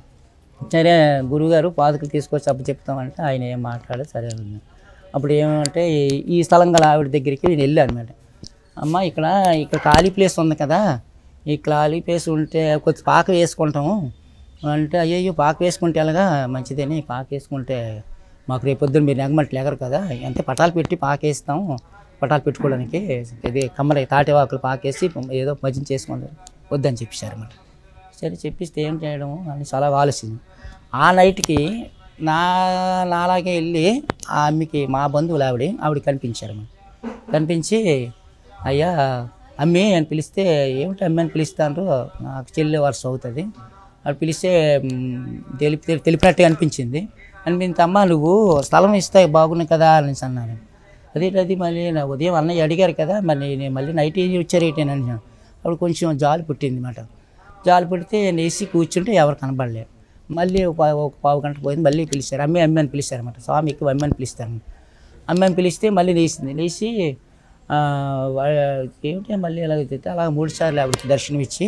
సరే గురువుగారు పాదుకలు తీసుకొచ్చి అప్పు చెప్తామంటే ఆయన ఏం మాట్లాడదు సరే అన్నాడు. అప్పుడు ఏమంటే ఈ- ఈ స్థలం గల ఆవిడ దగ్గరికి నేను వెళ్ళాను అనమాట అమ్మ ఇక్కడ ఇక్కడ ఖాళీ ప్లేస్ ఉంది కదా ఈ ఖాళీ ప్లేస్ ఉంటే కొద్ది పాక వేసుకుంటాము అంటే అయ్యయ్యో పాక వేసుకుంటే ఎలాగా మంచిదని పాక వేసుకుంటే మాకు రేపు పొద్దున్న మీరు నెగమంటే లేగరు కదా అంటే పటాలు పెట్టి పాక వేస్తాము పటాలు పెట్టుకోవడానికి ఇది కమ్మల తాటివాకులు పాకేసి ఏదో భజన చేసుకుంటారు వద్దని చెప్పేశారు అన్నమాట సరే చెప్పిస్తే ఏం చేయడం అని చాలా ఆలోచించింది ఆ నైట్కి నా నాలాగే వెళ్ళి ఆ అమ్మికి మా బంధువులు ఆవిడ ఆవిడ కనిపించారు అన్నమాట. కనిపించి అయ్యా అమ్మి అని పిలిస్తే ఏమిటి అమ్మి అని పిలుస్తాను నాకు చెల్లి వరుస అవుతుంది అది పిలిస్తే మ్, తెలిపి తెలిపినట్టుగా అనిపించింది అనిపించింది అమ్మ నువ్వు స్థలం ఇస్తే బాగున్నాయి కదా అని అన్నాను అదేంటది మళ్ళీ నా ఉదయం అన్నయ్య అడిగారు కదా మరి నేను మళ్ళీ నైట్ ఏం వచ్చారు ఏంటి అని అడిగాను. అప్పుడు కొంచెం జాలి పుట్టింది అన్నమాట జాలి పుడితే లేచి కూర్చుంటే ఎవరు కనబడలేదు మళ్ళీ ఒక పా- ఒక పావు గంట పోయింది మళ్ళీ పిలిచారు అమ్మి అమ్మి అని పిలిచారు అనమాట స్వామి ఎక్కువ అమ్మి అని పిలుస్తారు అమ్మి అని పిలిస్తే మళ్ళీ లేచింది లేచి ఆ, వా- ఏమిటి మళ్ళీ అలా అయితే అలా మూడు సార్లు ఆవిడకి దర్శనం ఇచ్చి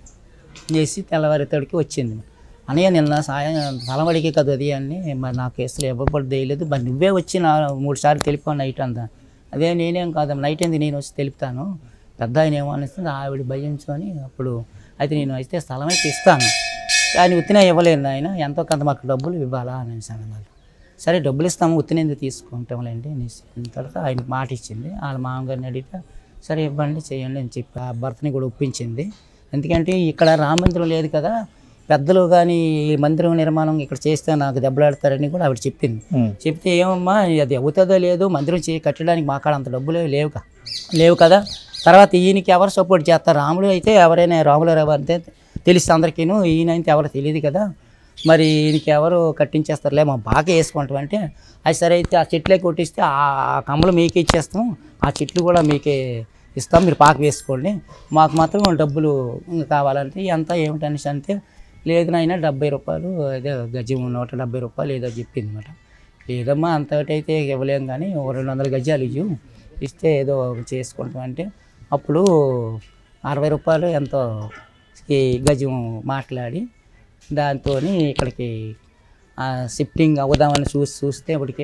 చేసి తెల్లవారితోడికి వచ్చింది అన్నయ్య నిన్న సాయం తలవడికి కదా అది అని మరి నాకు అసలు ఎవరు పడి తెలియలేదు మరి నువ్వే వచ్చి నా మూడు సార్లు తెలిపావు నైట్ అంతా అదే నేనేం కాదు నైట్ ఏంది నేను వచ్చి తెలుపుతాను పెద్ద ఆయన ఏమో అనిస్తుంది ఆవిడ భయించుకొని అప్పుడు అయితే నేను అయితే స్థలం అయితే ఇస్తాను కానీ ఉత్తినే ఇవ్వలేను ఆయన ఎంతో కొంత మాకు డబ్బులు ఇవ్వాలా అనేసి అన్నారు సరే డబ్బులు ఇస్తాము ఉత్తినేందు తీసుకుంటాంలేండి అనేసి అన్న తర్వాత ఆయన మాట ఇచ్చింది వాళ్ళ మామగారిని అడిగితే సరే ఇవ్వండి చేయండి అని చెప్పి ఆ భర్తని కూడా ఒప్పించింది ఎందుకంటే ఇక్కడ రామ మందిరం లేదు కదా పెద్దలు కానీ ఈ మందిరం నిర్మాణం ఇక్కడ చేస్తే నాకు దెబ్బలాడతారని కూడా ఆవిడ చెప్పింది ఉమ్. చెప్తే ఏమమ్మా అది అవుతుందో లేదో మందిరం చేయి కట్టడానికి మా కాడ అంత డబ్బులు లేవు కా- లేవు కదా తర్వాత ఈయనకి ఎవరు సపోర్ట్ చేస్తారు రాముడు అయితే ఎవరైనా రాములు రావు అంటే తెలిస్తే అందరికీను ఈయన అయితే ఎవరు తెలియదు కదా మరి ఈయనకి ఎవరు కట్టించేస్తారులే మా బాగా వేసుకుంటాం అంటే అది సరే అయితే ఆ చెట్లే కొట్టిస్తే ఆ ఆ కమ్మలు మీకే ఇచ్చేస్తాం ఆ చెట్లు కూడా మీకే ఇస్తాం మీరు పాక వేసుకోండి మాకు మాత్రం డబ్బులు కావాలంటే ఎంత ఏమిటనేసి అంటే లేదు నాయన డెబ్బై రూపాయలు అదే గజం నూట డెబ్బై రూపాయలు ఏదో చెప్పింది అనమాట లేదమ్మా అంతటైతే ఇవ్వలేం కానీ ఓ రెండు వందల గజాలు ఇవ్వు ఇస్తే ఏదో చేసుకుంటాం అంటే అప్పుడు అరవై రూపాయలు ఎంతో ఈ గజం మాట్లాడి దాంతో ఇక్కడికి ఆ షిఫ్టింగ్ అవుదామని చూసి చూస్తే ఇప్పటికే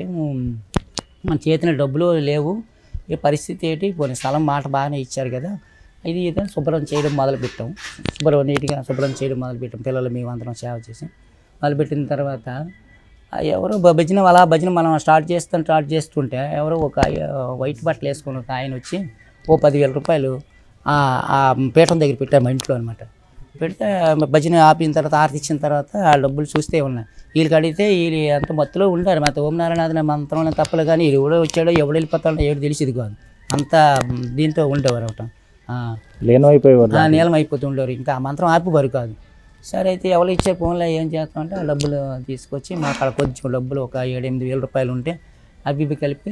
మన చేతిన డబ్బులు లేవు ఈ పరిస్థితి ఏంటి పోనీ స్థలం మాట బాగానే ఇచ్చారు కదా ఇది ఇదే శుభ్రం చేయడం మొదలుపెట్టాం శుభ్రం నీట్గా శుభ్రం చేయడం మొదలుపెట్టాం పిల్లలు మేము అందరం సేవ చేసి మొదలుపెట్టిన తర్వాత ఆ ఎవరో భ- భజన అలా భజన మనం స్టార్ట్ చేస్తాం స్టార్ట్ చేస్తుంటే ఎవరో ఒక ఆయ- వైట్ బట్టలు వేసుకుని ఒక ఆయన వచ్చి ఓ పదివేల రూపాయలు ఆ ఆ పీఠం దగ్గర పెట్టారు మా ఇంట్లో అనమాట పెడితే భజన ఆపిన తర్వాత ఆరతి ఇచ్చిన తర్వాత ఆ డబ్బులు చూస్తే ఉన్నాయి వీళ్ళకి అడిగితే వీళ్ళు అంత మత్తులో ఉండారు మాతో ఓం నారాయణ మంత్రం తప్పలు కానీ వీళ్ళు ఎవడో వచ్చాడో ఎవడు వెళ్ళిపోతాడో ఎవడు తెలిసింది కాదు అంత దీంతో ఉండేవారు ఒకట లేనమైపోయేవారు నీలం అయిపోతుండేవారు ఇంకా ఆ మంత్రం ఆపివారు కాదు సరే అయితే ఎవరు ఇచ్చే ఫోన్లో ఏం చేస్తామంటే ఆ డబ్బులు తీసుకొచ్చి మా అక్కడ కొంచెం డబ్బులు ఒక ఏడు ఎనిమిది వేల రూపాయలు ఉంటే అవి ఇవి కలిపి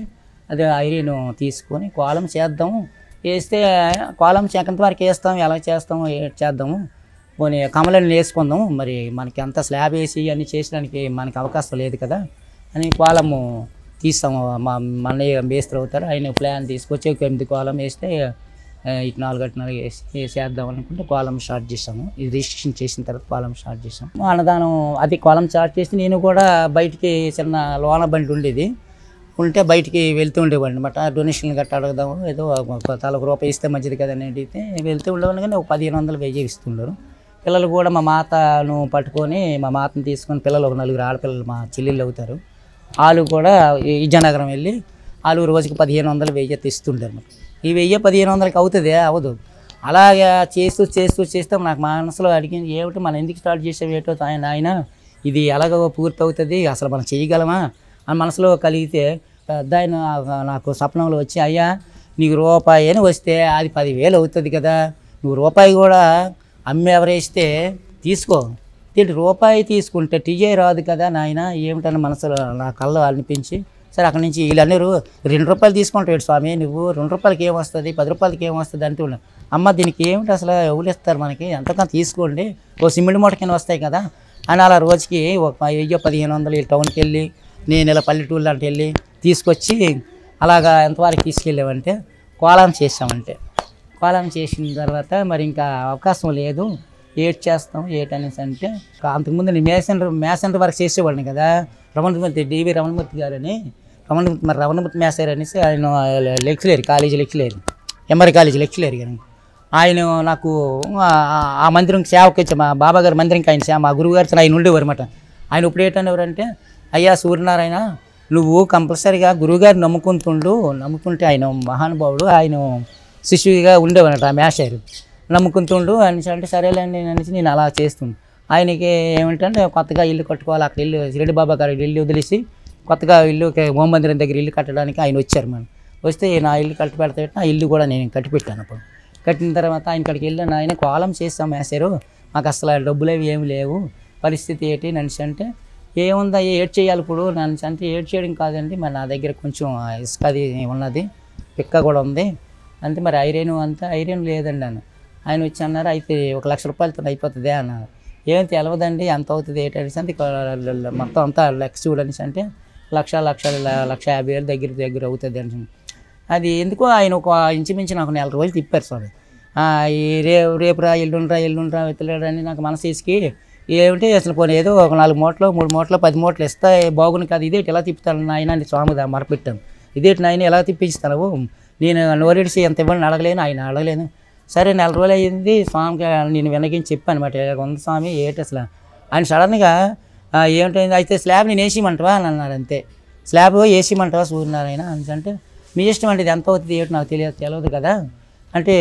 అదే ఐరన్ తీసుకొని కోలం చేద్దాం వేస్తే కోలం చెకంత వరకు వేస్తాం ఎలా చేస్తాము ఏ చేద్దాము పోనీ కమలని వేసుకుందాం మరి మనకి అంత స్లాబ్ వేసి అన్ని చేసడానికి మనకి అవకాశం లేదు కదా అని కోలము తీస్తాము మా మన్నయ్య మేస్త్రి అవుతారు ఆయన ప్లాన్ తీసుకొచ్చి ఒక ఎనిమిది కోలం వేస్తే ఆ, ఇటు నాలుగు అటు నాలుగు వేసి వేసేద్దాం అనుకుంటే కోలం స్టార్ట్ చేసాము ఇది రిజిస్ట్రేషన్ చేసిన తర్వాత కోలం స్టార్ట్ చేసాము అన్నదానం అది కోలం స్టార్ట్ చేసి నేను కూడా బయటికి చిన్న లోన బండి ఉండేది ఉంటే బయటికి వెళ్తూ ఉండేవాడిని అనమాట డొనేషన్ గట్ట అడగదాము ఏదో ఒక తలకు రూపాయి ఇస్తే మంచిది కదా అని అడిగితే వెళ్తూ ఉండేవాడిని కానీ ఒక పదిహేను వందలు వెయ్యి ఇస్తుండరు పిల్లలు కూడా మా మాతను పట్టుకొని మా మాతను తీసుకొని పిల్లలు ఒక నలుగురు ఆడపిల్లలు మా చెల్లెళ్ళు అవుతారు వాళ్ళు కూడా ఈ విజయనగరం వెళ్ళి వాళ్ళు రోజుకి పదిహేను వందలు వెయ్యి ఇస్తుంటారు అన్నమాట. ఈ వెయ్యి పదిహేను వందలకి అవుతుంది అవదు అలాగే చేస్తూ చేస్తూ చేస్తే నాకు మనసులో అడిగింది ఏమిటి మనం ఎందుకు స్టార్ట్ చేసాం ఏటో ఆయన ఆయన ఇది ఎలాగో పూర్తి అవుతుంది అసలు మనం చేయగలమా అని మనసులో కలిగితే పెద్ద ఆయన నాకు స్వప్నంలో వచ్చి అయ్యా నీకు రూపాయి అని వస్తే అది పదివేలు అవుతుంది కదా నువ్వు రూపాయి కూడా అమ్మి ఎవరేస్తే తీసుకో దీంట్ రూపాయి తీసుకుంటే టీజే రాదు కదా నాయన ఏమిటని మనసులో నా కళ్ళు అనిపించి సరే అక్కడి నుంచి వీళ్ళందరూ రెండు రూపాయలు తీసుకుంటాడు స్వామి నువ్వు రెండు రూపాయలకి ఏమొస్తుంది పది రూపాయలకి ఏమొస్తుంది అంటూ ఉన్నాడు. అమ్మ దీనికి ఏమిటి అసలు ఎవరు ఇస్తారు మనకి ఎంతకన్నా తీసుకోండి ఓ సిమెంట్ మూట కింద వస్తాయి కదా అని అలా రోజుకి ఒక వెయ్యి పదిహేను వందలు ఈ టౌన్కి వెళ్ళి నేను ఇలా పల్లెటూళ్ళు అంటే వెళ్ళి తీసుకొచ్చి అలాగా ఎంతవరకు తీసుకెళ్ళామంటే కోలం చేసామంటే కోలం చేసిన తర్వాత మరి ఇంకా అవకాశం లేదు ఏడ్ చేస్తాం ఏటనేసి అంటే అంతకుముందు నేను మేసన్ మేసన్ వర్క్ చేసేవాడిని కదా రమణమూర్తి డివి రమణమూర్తి గారని రమణమూర్తి మరి రమణమూర్తి మేసారు అనేసి ఆయన lecturer college lecturer MR college lecturer కానీ ఆయన నాకు ఆ- ఆ మందిరంకి సేవకి వచ్చి మా బాబా గారి మందిరంకి ఆయన సేవ మా గురువు గారు ఆయన ఉండేవారు అనమాట ఆయన ఇప్పుడు ఏంటనేవారంటే అయ్యా సూర్యనారాయణ నువ్వు కంపల్సరీగా గురువుగారిని నమ్ముకుంటుండు నమ్ముకుంటే ఆయన మహానుభావుడు ఆయన శిష్యుడిగా ఉండేవాడట ఆ మేషారు నమ్ముకుంటుండు అనేసి అంటే సరేలేండి అనేసి నేను అలా చేస్తుండు ఆయనకి ఏమిటంటే కొత్తగా ఇల్లు కట్టుకోవాలి అక్కడ ఇల్లు రెడ్డి బాబా గారి ఇల్లు వదిలేసి కొత్తగా ఇల్లు హోమ మందిరం దగ్గర ఇల్లు కట్టడానికి ఆయన వచ్చారు మనం వస్తే నా ఇల్లు కట్టి పెడితే ఆ ఇల్లు కూడా నేను కట్టి పెట్టాను అప్పుడు కట్టిన తర్వాత ఆయన ఇక్కడికి వెళ్ళాను ఆయన కోలం చేస్తాం వేసారు మాకు అసలు డబ్బులు అవి ఏమి లేవు పరిస్థితి ఏంటి నన్ను అంటే ఏముందా ఏడ్ చేయాలి ఇప్పుడు నన్ను అంటే ఏడ్ చేయడం కాదండి మరి నా దగ్గర కొంచెం ఆ ఇసుక అది ఉన్నది పిక్క కూడా ఉంది అంటే మరి ఐరన్ అంతా ఐరన్ లేదండి అన్న ఆయన వచ్చి అన్నారు అయితే ఒక లక్ష రూపాయలతో అయిపోతుంది అన్నారు ఏం తెలవదండి ఎంత అవుతుంది ఏంటనేసి అంటే ఇక మొత్తం అంతా లెక్క చూడనేసి అంటే లక్ష లక్ష లక్ష యాభై వేలు దగ్గర దగ్గర అవుతుంది అని అది ఎందుకో ఆయన ఒక ఇంచుమించు నాకు నెల రోజులు తిప్పారు సార్ ఆ, ఈ రే రేపు రా ఎల్లుండ్రా ఎల్లుండ్రా వెతలేడని నాకు మనసు తీసుకి ఏమిటి అసలు పోనీ ఏదో ఒక నాలుగు మూటలు మూడు మూటలు పది మూటలు ఇస్తే బాగుంది కాదు ఇదేంటి ఎలా తిప్పుతాను నాయన అని స్వామి దా మరపెట్టాను ఇదేంటి నాయన ఎలా తిప్పించుతాను నేను నోరెడిసి ఎంత ఇవ్వని అడగలేను ఆయన అడగలేను సరే నెల రోజులు అయ్యింది స్వామికి నేను వెనకించి చెప్పాను అనమాట ఇలాగ ఉంది స్వామి ఏంటి అసలు ఆయన సడన్గా "ఆ, ఏమిటైంది అయితే స్లాబ్ నేను వేసిమంటవా అని అన్నారు అంతే స్లాబ్ వేసిమంటవా సూర్యనారాయణ అని అంటే మీ ఇష్టం అంటే ఇది ఎంత అవుతుంది ఏంటి నాకు తెలియదు తెలియదు కదా అంటే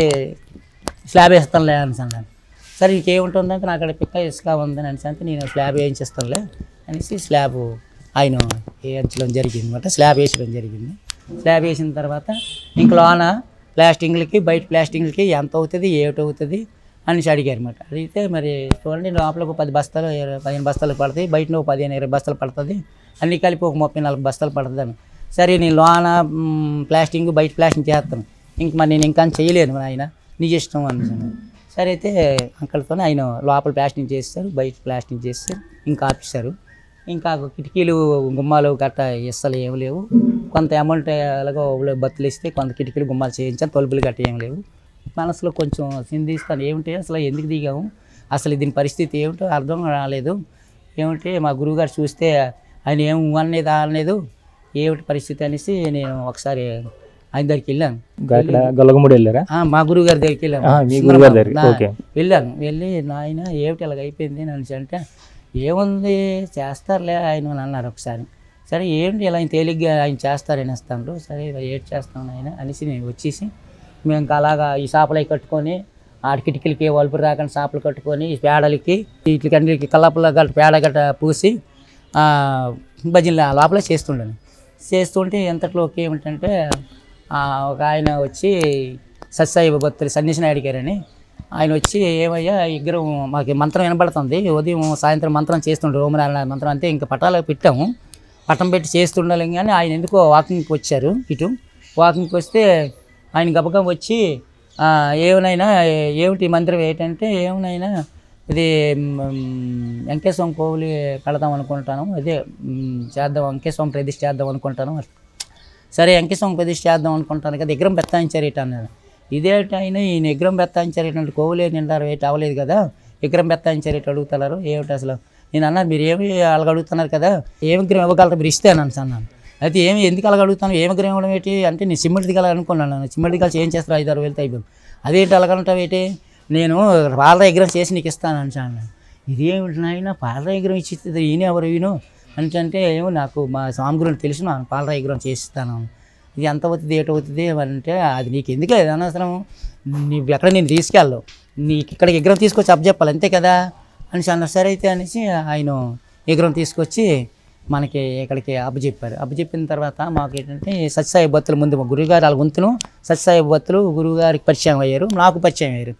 స్లాబ్ వేస్తానులే అని అన్నాను సరే ఇంకేముంటుందంటే నాకు అక్కడ పిక్క ఇసుక ఉందని అనేసి అంటే నేను స్లాబ్ వేయించేస్తానులే అనేసి స్లాబ్ ఆయన వేయించడం జరిగింది అనమాట స్లాబ్ వేసడం జరిగింది స్లాబ్ వేసిన తర్వాత ఇంక లోన ప్లాస్టింగ్లకి బయట ప్లాస్టింగ్లకి ఎంత అవుతుంది ఏటవుతుంది అనేసి అడిగారు అనమాట అడిగితే మరి చూడండి లోపల ఒక పది బస్తాలు ఇరవై- పదిహేను బస్తాలు పడతాయి బయట ఒక పదిహేను ఇరవై బస్తాలు పడుతుంది అన్ని కలిపి ఒక ముప్పై నలభై బస్తాలు పడుతుంది అని సరే నేను లోన మ్, ప్లాస్టింగ్ బయట ప్లాస్టింగ్ చేస్తాను ఇంక మరి నేను ఇంకా చేయలేను మరి ఆయన నీ ఇష్టం అన్నాను సరే అయితే అంకల్తో ఆయన లోపల ప్లాస్టింగ్ చేస్తారు బయట ప్లాస్టింగ్ చేస్తారు ఇంకా ఆపిస్తారు ఇంకా కిటికీలు గుమ్మాలు గట్ట ఇస్తలు ఏమి లేవు కొంత అమౌంట్ ఎలాగో బత్తులు ఇస్తే కొంత కిటికీలు గుమ్మాలు చేయించాను తలుపులు గట్ట ఏమి లేవు మనసులో కొంచెం చిందిస్తాను ఏమిటి అసలు ఎందుకు దిగాము అసలు దీని పరిస్థితి ఏమిటో అర్థం రాలేదు ఏమిటి మా గురువుగారు చూస్తే ఆయన ఏం అనలేదు అనలేదు ఏమిటి పరిస్థితి అనేసి నేను ఒకసారి ఆయన దగ్గరికి వెళ్ళాను ఇక్కడ గొల్లగముడి వెళ్ళారా ఆ, మా గురువు గారి దగ్గరికి వెళ్ళాను ఆ, మీ గురువుగారి దగ్గరికి, నా- ఓకే. వెళ్ళాను వెళ్ళి నాయన ఏమిటి ఇలాగ అయిపోయింది అని అంటే ఏముంది చేస్తారులే ఆయన అని అన్నారు ఒకసారి సరే ఏంటి ఇలా ఆయన తేలిగ్గా ఆయన చేస్తారని ఇస్తాను సరే ఇలా ఏడు చేస్తాను ఆయన అనేసి నేను వచ్చేసి మేము ఇంకా అలాగా ఈ చేపలు అవి కట్టుకొని ఆడి కిటికీలకి వలుపు రాకుండా చేపలు కట్టుకొని ఈ పేడలకి వీటికి అన్నిటికి కల్లాపుల గట్ట పేడ గట్ట పూసి ఆ, భజనలు ఆ లోపల చేస్తుండను చేస్తుంటే ఎంతట్లోకి ఏమిటంటే ఆ, ఒక ఆయన వచ్చి సత్సాయి భక్తులు సన్నిసి నాయుడు గారని ఆయన వచ్చి ఏమయ్యా విగ్రహం మాకు మంత్రం వినబడుతుంది ఉదయం సాయంత్రం మంత్రం చేస్తుండ్రు ఓమనారాయణ మంత్రం అంతే ఇంకా పటాలు పెట్టాము పట్టం పెట్టి చేస్తుండాలి కానీ ఆయన ఎందుకో వాకింగ్కి వచ్చారు ఇటు వాకింగ్కి వస్తే ఆయన గబగబ వచ్చి "ఆ, ఏమనైనా ఏమిటి ఈ మందిరం ఏంటంటే ఏమనైనా ఇది మ్, వెంకటేశ్వరం కోవిలి కడదాం అనుకుంటాను అదే మ్, చేద్దాం వెంకటేశ్వరం ప్రతిష్ఠ చేద్దాం అనుకుంటాను సరే వెంకటేశ్వరం ప్రతిష్ఠ చేద్దాం అనుకుంటాను కదా విగ్రహం బెత్తాయించారు ఇట అన్నాడు ఇదేంటి ఆయన ఈ విగ్రహం బెత్తాయించారు ఇటువంటి కోవులే నిండారు ఏంటి అవ్వలేదు కదా విగ్రహం బెత్తాయించారు ఇటు అడుగుతున్నారు ఏమిటి అసలు నేను అన్నా మీరు ఏమి అలాగ అడుగుతున్నారు కదా ఏ విగ్రహం ఇవ్వగలరు మీరు ఇస్తే అన్నాను అన్నాను అయితే ఏమి ఎందుకు అలాగ అడుగుతాను ఏ విగ్రహం ఇవ్వడం ఏంటి అంటే నేను సిమెంట్ దిగాలి అనుకున్నాను సిమెంట్ దిగాల్సి ఏం చేస్తారు ఐదు ఆరు వేలతో అయిపోయింది అదేంటి అలాగంటావు ఏంటి నేను పాల విగ్రహం చేసి నీకు ఇస్తాను అంటాను ఇదేమిటి నాయన పాల విగ్రహం ఇచ్చి ఈయన ఎవరు ఈయన అంటే ఏమో నాకు మా స్వామి గురించి తెలుసు నాకు పాల విగ్రహం చేసిస్తాను ఇది ఎంత అవుతుంది ఏట అవుతుంది అంటే అది నీకు ఎందుకు లేదు అనవసరం నువ్వు ఎక్కడ నేను తీసుకెళ్ళవు నీకు ఇక్కడ విగ్రహం తీసుకొచ్చి అప్పచెప్పాలి అంతే కదా అనేసి అన్న సరే అయితే అనేసి ఆయన విగ్రహం తీసుకొచ్చి మనకి ఇక్కడికి అప్పచెప్పారు అప్పచెప్పిన తర్వాత మాకు ఏంటంటే సత్యసాయి భక్తులు ముందు మా గురువుగారు వాళ్ళ వంతును సత్యసాయి భక్తులు గురువుగారికి పరిచయం అయ్యారు నాకు పరిచయం అయ్యారు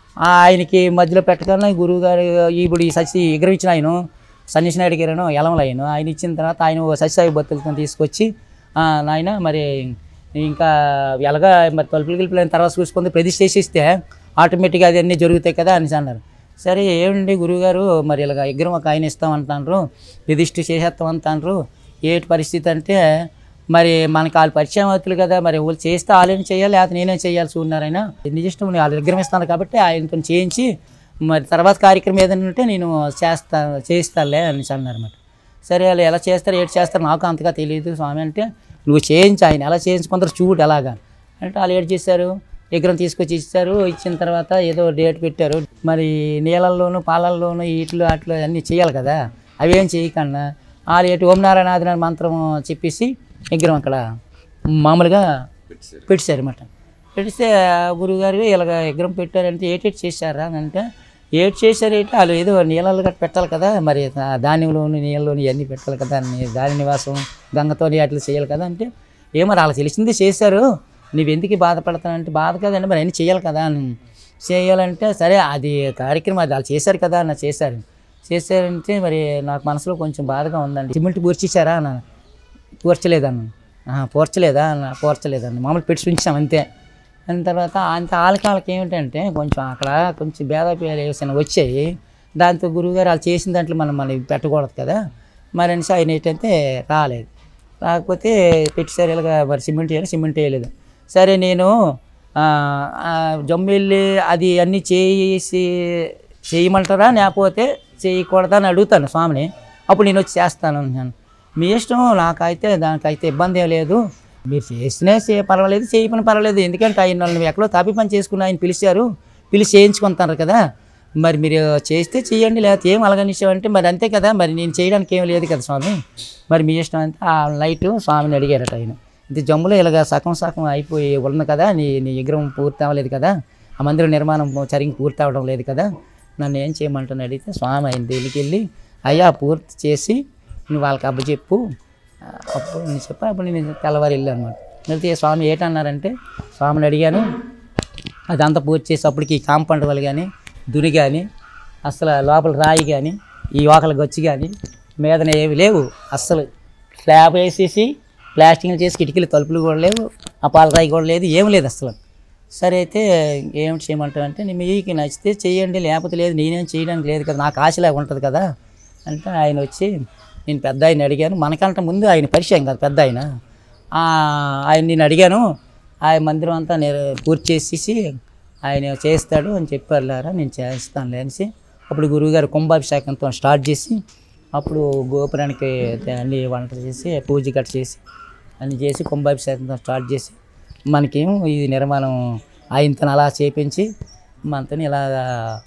ఆయనకి మధ్యలో పెట్టగానే గురువుగారు ఇప్పుడు ఈ సత్య విగ్రహం ఇచ్చిన ఆయన సన్యాసి నాయుడు గారు ఎలమలు ఆయన ఆయన ఇచ్చిన తర్వాత ఆయన ఓ సత్యసాయి భక్తులతో తీసుకొచ్చి "ఆ, నాయన మరి ఇంకా ఎలాగా మరి తలుపులు గిలుపులు తర్వాత చూసుకుంది ప్రతిష్ఠ చేసిస్తే ఆటోమేటిక్గా అది అన్నీ జరుగుతాయి కదా అనేసి అన్నారు సరే ఏమండి గురువుగారు మరి ఇలాగ విగ్రహం ఒక ఆయన ఇస్తామంటారు ప్రతిష్ఠ చేసేస్తామంటారు ఏటి పరిస్థితి అంటే మరి మనకి వాళ్ళు పరిచయం అవుతుంది కదా మరి వాళ్ళు చేస్తే వాళ్ళేం చేయాలి లేకపోతే నేనేం చేయాలి చూడారైనా నిజ ఇష్టం నేను వాళ్ళు విగ్రహం ఇస్తాను కాబట్టి ఆయనతో చేయించి మరి తర్వాత కార్యక్రమం ఏదైనా ఉంటే నేను చేస్తా చేయిస్తానులే అనేసి అన్నారు అన్నమాట సరే వాళ్ళు ఎలా చేస్తారు ఏటి చేస్తారు నాకు అంతగా తెలియదు స్వామి అంటే నువ్వు చేయించు ఆయన ఎలా చేయించుకుంటారు చూడు ఎలాగా అంటే వాళ్ళు ఏడు చేశారు విగ్రహం తీసుకొచ్చి ఇచ్చారు ఇచ్చిన తర్వాత ఏదో డేట్ పెట్టారు మరి నీళ్ళల్లోనూ పాలల్లోనూ వీటిలో అట్లా అన్నీ చేయాలి కదా అవి ఏం చేయకన్నా వాళ్ళు ఏటి ఓం నారాయణ ఆదినారాయణ మంత్రం చెప్పేసి విగ్రహం అక్కడ మామూలుగా పెట్టారు అనమాట పెడితే గురువుగారు ఇలాగ విగ్రహం పెట్టారంటే ఏటేటి చేశారా అని అంటే ఏటి చేశారు ఏంటి వాళ్ళు ఏదో నీళ్ళలో గట్ట పెట్టాలి కదా మరి ఆ ధాన్యంలోని నీళ్ళలోని ఇవన్నీ పెట్టాలి కదా నీ- దాని నివాసం గంగతో అట్లా చేయాలి కదా అంటే ఏమో వాళ్ళకి తెలిసింది చేశారు నువ్వు ఎందుకు బాధపడతానంటే బాధ కదండి మరి అన్నీ చేయాలి కదా అని చేయాలంటే సరే అది కార్యక్రమం అది వాళ్ళు చేశారు కదా అన్న చేశారు చేశారంటే మరి నాకు మనసులో కొంచెం బాధగా ఉందండి సిమెంట్ పూర్చేశారా అన్న పూర్చలేదన్న ఆహా, పూర్చలేదా అన్న పూర్చలేదన్న మామూలు పెట్టి ఉంచాం అంతే దాని తర్వాత అంత ఆలకాలకి ఏమిటంటే కొంచెం అక్కడ కొంచెం భేదాభేదాలు వేసిన వచ్చాయి దాంతో గురువుగారు వాళ్ళు చేసిన దాంట్లో మనం మళ్ళీ పెట్టకూడదు కదా మరి అనేసి ఆయన ఏంటంటే రాలేదు రాకపోతే పెట్టేసారు ఇలాగ మరి సిమెంట్ వేయాలి సిమెంట్ వేయలేదు సరే నేను ఆ, ఆ, జమ్ము వెళ్ళి అది అన్నీ చేసి చేయమంటారా లేకపోతే చేయకూడదా అని అడుగుతాను స్వామిని అప్పుడు నేను వచ్చి చేస్తాను అన్నాను మీ ఇష్టం నాకైతే దానికైతే ఇబ్బంది ఏం లేదు మీరు చేసినా చే పర్వాలేదు చేయపని పర్వాలేదు ఎందుకంటే ఆయన వాళ్ళని ఎక్కడో తాపి పని చేసుకుని ఆయన పిలిచారు పిలిచి చేయించుకుంటారు కదా మరి మీరు చేస్తే చేయండి లేకపోతే ఏం అలగనిచ్చామంటే మరి అంతే కదా మరి నేను చేయడానికి ఏం లేదు కదా స్వామి మరి మీ ఇష్టం అంటే ఆ నైట్ స్వామిని అడిగారట ఆయన ఇది జమ్ములో ఇలాగ సగం సగం అయిపోయి ఉంది కదా నీ నీ విగ్రహం పూర్తి అవ్వలేదు కదా ఆ మందిరం నిర్మాణం సరిగ్గా పూర్తి అవ్వడం లేదు కదా నన్ను ఏం చేయమంటాను అడిగితే స్వామి ఆయన దగ్గరికి వెళ్ళి అయ్యా పూర్తి చేసి నువ్వు వాళ్ళకి అప్పచెప్పు ఆ, అప్పుడు నేను చెప్పా అప్పుడు నేను తెల్లవారు వెళ్ళాను అనమాట వెళ్తే స్వామి ఏంటన్నారంటే స్వామిని అడిగాను అదంతా పూర్తి చేసి అప్పటికి కాంపౌండ్ వాళ్ళు కానీ దుని కానీ అసలు లోపల రాయి కానీ ఈ ఓకల గచ్చి కానీ మీదన ఏవి లేవు అస్సలు స్లాబ్ వేసేసి ప్లాస్టింగ్ చేసి కిటికీలు తలుపులు కూడా లేవు ఆ పాలరాయి కూడా లేదు ఏం లేదు అసలు సరే అయితే ఏమిటి చేయమంటావు అంటే నీ మీకు నచ్చితే చేయండి లేకపోతే లేదు నేనేం చేయడానికి లేదు కదా నాకు ఆశలాగా ఉంటుంది కదా అంటే ఆయన వచ్చి నేను పెద్ద ఆయన అడిగాను మనకంటే ముందు ఆయన పరిచయం కదా పెద్ద ఆయన ఆ, ఆయన నేను అడిగాను ఆయన మందిరం అంతా నేను పూర్తి చేసేసి ఆయన చేస్తాడు అని చెప్పారు లేరా నేను చేస్తాను అనేసి అప్పుడు గురువుగారు కుంభాభిషేకంతో స్టార్ట్ చేసి అప్పుడు గోపురానికి అన్ని వంట చేసి పూజ గట్ట చేసి అన్ని చేసి కుంభాభిషేకంతో స్టార్ట్ చేసి మనకేమో ఈ నిర్మాణం ఆయనతో అలా చేపించి మనతో ఇలాగా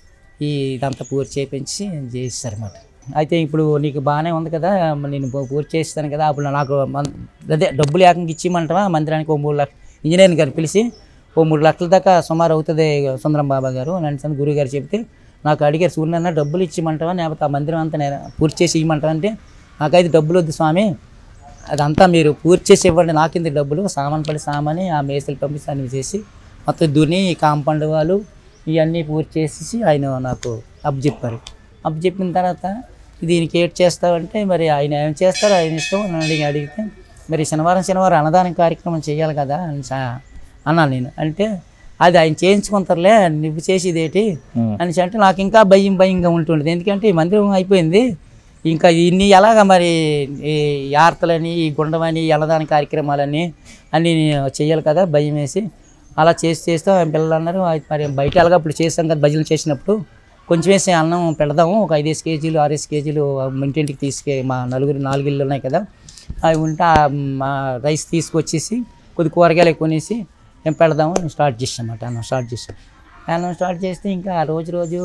ఈ ఇదంతా పూర్తి చేపించి చేస్తారన్నమాట అయితే ఇప్పుడు నీకు బాగానే ఉంది కదా మరి నేను పూ- పూర్తి చేస్తాను కదా అప్పుడు నాకు మన- అదే డబ్బులు ఏకంగా ఇచ్చిమంటావా మందిరానికి ఓ మూడు లక్షలు ఇంజనీరింగ్ గారిని పిలిచి ఓ మూడు లక్షల దాకా సుమారు అవుతుంది సుందరం బాబా గారు అని అంటే గురువు గారు చెప్తే నాకు అడిగారు సూర్యన్న డబ్బులు ఇచ్చిమంటావా లేకపోతే ఆ మందిరం అంతా నేను పూర్తి చేసి ఇవ్వమంటావా అంటే నాకైతే డబ్బులు వద్దు స్వామి అదంతా మీరు పూర్తి చేసి ఇవ్వండి నాకింది డబ్బులు సామాన్ పడి సామాని ఆ మేసలు పంపిస్తే అన్ని చేసి మొత్తం దుని కాంపౌండ్ వాళ్ళు ఇవన్నీ పూర్తి చేసేసి ఆయన నాకు అప్పు చెప్పారు అప్పు చెప్పిన తర్వాత దీనికి ఏడ్ చేస్తావంటే మరి ఆయన ఏం చేస్తారో ఆయన ఇష్టం అని అడిగి అడిగితే మరి శనివారం శనివారం అన్నదానం కార్యక్రమం చేయాలి కదా అని సా- అన్నాను నేను అంటే అది ఆయన చేయించుకుంటారులే నువ్వు చేసేది ఏంటి ఉమ్. అనేసి అంటే నాకు ఇంకా భయం భయంగా ఉంటుండేది ఎందుకంటే ఈ మందిరం అయిపోయింది ఇంకా ఇన్ని ఎలాగ మరి ఈ యార్తలని ఈ గుండమని ఎలదాని కార్యక్రమాలని అన్నీ చేయాలి కదా భయం వేసి అలా చేసి చేస్తూ ఆయన పిల్లలు అన్నారు "అయితే మరి బయట ఎలాగ అప్పుడు చేస్తాం కదా భజనలు చేసినప్పుడు కొంచెం వేసి అన్నం పెడదాము ఒక ఐదేసి కేజీలు ఆరేసి కేజీలు ఇంటింటికి తీసుకే మా నలుగురు నాలుగు ఇళ్ళు ఉన్నాయి కదా అవి ఉంటే ఆ మా రైస్ తీసుకొచ్చేసి కొద్ది కూరగాయలు కొనేసి మేము పెడదాము స్టార్ట్ చేసాం అన్నమాట అన్నం స్టార్ట్ చేసాం అన్నం స్టార్ట్ చేస్తే ఇంకా ఆ రోజు రోజు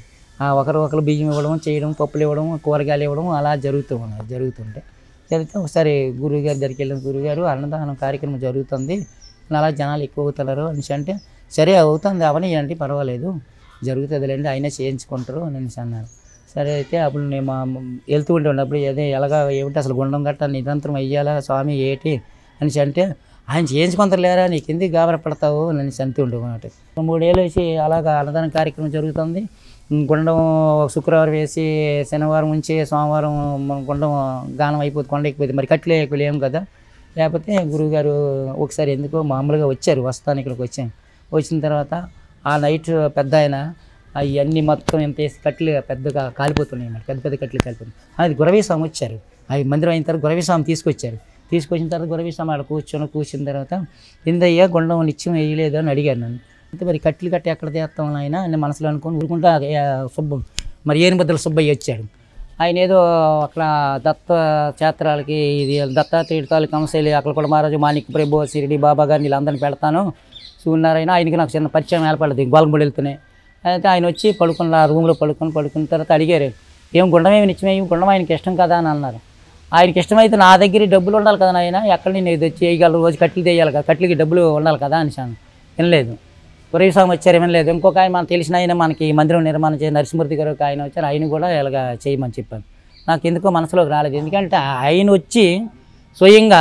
ఆ ఒకరు ఒకరు బియ్యం ఇవ్వడం చేయడం పప్పులు ఇవ్వడం కూరగాయలు ఇవ్వడం అలా జరుగుతూ ఉన్నాయి జరుగుతుంటే జరిగితే ఒకసారి గురువుగారి దగ్గరికి వెళ్ళిన గురువుగారు అన్నదానం కార్యక్రమం జరుగుతుంది అలా జనాలు ఎక్కువ అవుతున్నారు అనేసి అంటే సరే అవుతుంది అవనియండి పర్వాలేదు జరుగుతుందిలేండి అయినా చేయించుకుంటారు అని అనేసి అన్నారు సరే అయితే అప్పుడు నేను మా వెళ్తూ ఉంటే ఉన్నప్పుడు అదే ఎలాగా ఏమిటి అసలు గుండం గట్ట నిరంతరం అయ్యాలా స్వామి ఏటి అనేసి అంటే ఆయన చేయించుకుంటారు లేరా నీకు ఎందుకు గాబర పడతావు అని సంతి ఉండేవాడు మూడేళ్ళు వేసి అలాగా అన్నదాన కార్యక్రమం జరుగుతుంది గుండం శుక్రవారం వేసి శనివారం ఉంచి సోమవారం మన గుండం గానం అయిపోతుంది కొండ ఎక్కిపోతుంది మరి కట్లే లేం కదా లేకపోతే గురువుగారు ఒకసారి ఎందుకో మామూలుగా వచ్చారు వస్తాను ఇక్కడికి వచ్చాను వచ్చిన తర్వాత ఆ నైట్ పెద్ద ఆయన అవన్నీ మొత్తం ఎంత వేసి కట్లు పెద్దగా కాలిపోతున్నాయి అన్నమాట పెద్ద పెద్ద కట్లు కాలిపోతున్నాయి అది గురవీ స్వామి వచ్చారు అవి మందిరం అయిన తర్వాత గురవీ స్వామి తీసుకొచ్చారు తీసుకొచ్చిన తర్వాత గురవీ స్వామి ఆడ కూర్చొని కూర్చున్న తర్వాత ఇందయ్యా గుండం నిత్యం వేయలేదు అని అడిగాను నన్ను అంటే మరి కట్లు కట్టి ఎక్కడ తీస్తాం ఆయన అని మనసులో అనుకొని ఊరుకుంటా ఆ సుబ్బం మరి ఏనుబద్దల సుబ్బయ్య వచ్చాడు ఆయన ఏదో అక్కడ దత్త క్షేత్రాలకి ఇది దత్తాత్రేయుడు తాలూకు కంశైలి అక్కడ కూడా మహారాజు మాణిక్య ప్రభు సిరిడి బాబా గారిని వీళ్ళందరినీ పెడతాను సూర్యనారాయణ ఆయనకి నాకు చిన్న పరిచయం ఏర్పడదు గోల్గొండ వెళ్తూనే అయితే ఆయన వచ్చి పడుకున్న ఆ రూమ్లో పడుకొని పడుకున్న తర్వాత అడిగారు ఏం గుండమేమి నిత్యమేమి గుండం ఆయనకి ఇష్టం కదా అని అన్నారు ఆయనకి ఇష్టమైతే నా దగ్గర డబ్బులు ఉండాలి కదా నాయన ఎక్కడ నేను ఇది వచ్చి చేయగలరు రోజు కట్లు తీయాలి కదా కట్లకి డబ్బులు ఉండాలి కదా అనిసాను వినలేదు ఒరే స్వామి వచ్చారు వినలేదు ఇంకొక ఆయన మనకు తెలిసిన ఆయన మనకి మందిరం నిర్మాణం చేసి నరసింహమూర్తి గారు ఒక ఆయన వచ్చారు ఆయన కూడా ఇలాగ చేయమని చెప్పాను నాకు ఎందుకో మనసులోకి రాలేదు ఎందుకంటే ఆయన వచ్చి స్వయంగా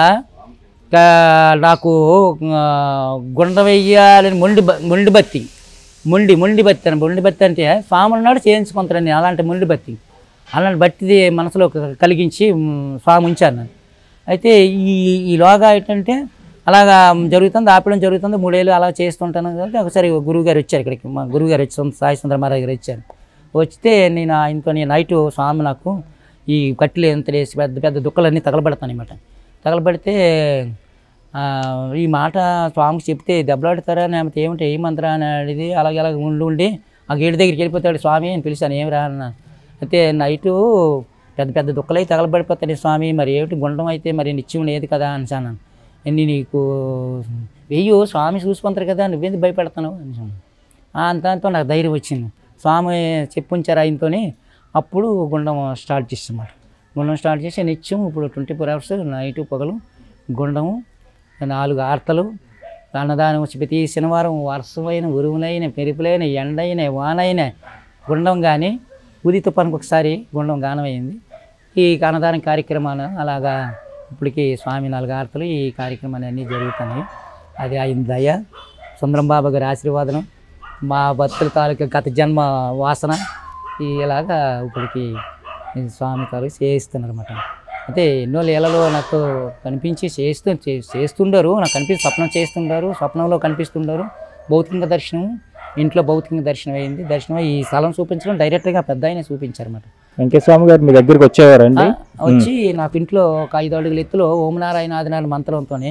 కా- నాకు ఆ, గుండ వెయ్యాలని మొండి బ- మొండి బత్తి మొండి మొండి బత్తి అని మొండి బత్తి అంటే స్వాముల నాడు చేయించుకుంటారని అలాంటి మొండి బత్తి అలాంటి బత్తిది మనసులో క- కలిగించి మ్, స్వామి ఉంచాను నేను అయితే ఈ ఈ లోగా ఏంటంటే అలాగా జరుగుతుంది ఆపడం జరుగుతుంది మూడేళ్ళు అలా చేస్తుంటాను కాబట్టి ఒకసారి గురువు గారు వచ్చారు ఇక్కడికి మా గురువు గారు వచ్చి సాయి సుందర మహారాజ్ గారు వచ్చారు వస్తే నేను ఆయనతో నైట్ స్వామి నాకు ఈ కట్టెలు ఎంత వేసి పెద్ద పెద్ద దుక్కలన్నీ తగలబడతాను అనమాట తగలబడితే ఆ, ఈ మాట స్వామికి చెప్తే దెబ్బలాడతారా లేకపోతే ఏమిటి ఏమంటారా అని అడిగి అలాగే అలాగే ఉండి ఉండి ఆ గేటు దగ్గరికి వెళ్ళిపోతాడు స్వామి అని పిలిచాను ఏమి రా అన్న అయితే నైటు పెద్ద పెద్ద దుక్కలై తగలబడిపోతాయి స్వామి మరి ఏమిటి గుండం అయితే మరి నిత్యం లేదు కదా అనిసాను ఎన్ని నీకు వెయ్యో స్వామి చూసుకుంటారు కదా నువ్వేందుకు భయపెడతాను అనిసాను అంతతో నాకు ధైర్యం వచ్చింది స్వామి చెప్పుంచారు ఆయనతోని అప్పుడు గుండం స్టార్ట్ చేస్తామాట గుండం స్టార్ట్ చేసి నిత్యం ఇప్పుడు ట్వంటీ ఫోర్ అవర్స్ నైట్ పగలు గుండము నాలుగు ఆర్తలు అన్నదానం వచ్చి ప్రతి శనివారం వర్షమైన ఉరువులైన పెరుపులైన ఎండైన వానైన గుండం కానీ ఉదిత పనికి ఒకసారి గుండం గానం అయింది ఈ అన్నదానం కార్యక్రమాలు అలాగా ఇప్పటికి స్వామి నాలుగు ఆర్తలు ఈ కార్యక్రమాలు అన్నీ జరుగుతున్నాయి అది ఆయన దయ సుందరం బాబా గారి ఆశీర్వాదం మా భక్తుల తాలూకా గత జన్మ వాసన ఈ ఇలాగా ఇప్పటికి ఈ స్వామి తాలూకు చేయిస్తున్నారు అనమాట అయితే ఎన్నో లీలలో నాకు కనిపించి చేస్తూ చే- చేస్తుండారు నాకు కనిపి స్వప్నం చేస్తుండారు స్వప్నంలో కనిపిస్తుండారు భౌతిక దర్శనం ఇంట్లో భౌతిక దర్శనం అయింది దర్శనం అయ్యి ఈ స్థలం చూపించడం డైరెక్ట్గా పెద్ద ఆయన చూపించారు అన్నమాట వెంకటస్వామి గారు మీ దగ్గరికి వచ్చేవారండి ఆ, వచ్చి నాకు ఇంట్లో ఒక ఐదు అడుగుల ఎత్తులో ఓంనారాయణ ఆదినారాయణ మంత్రంతోనే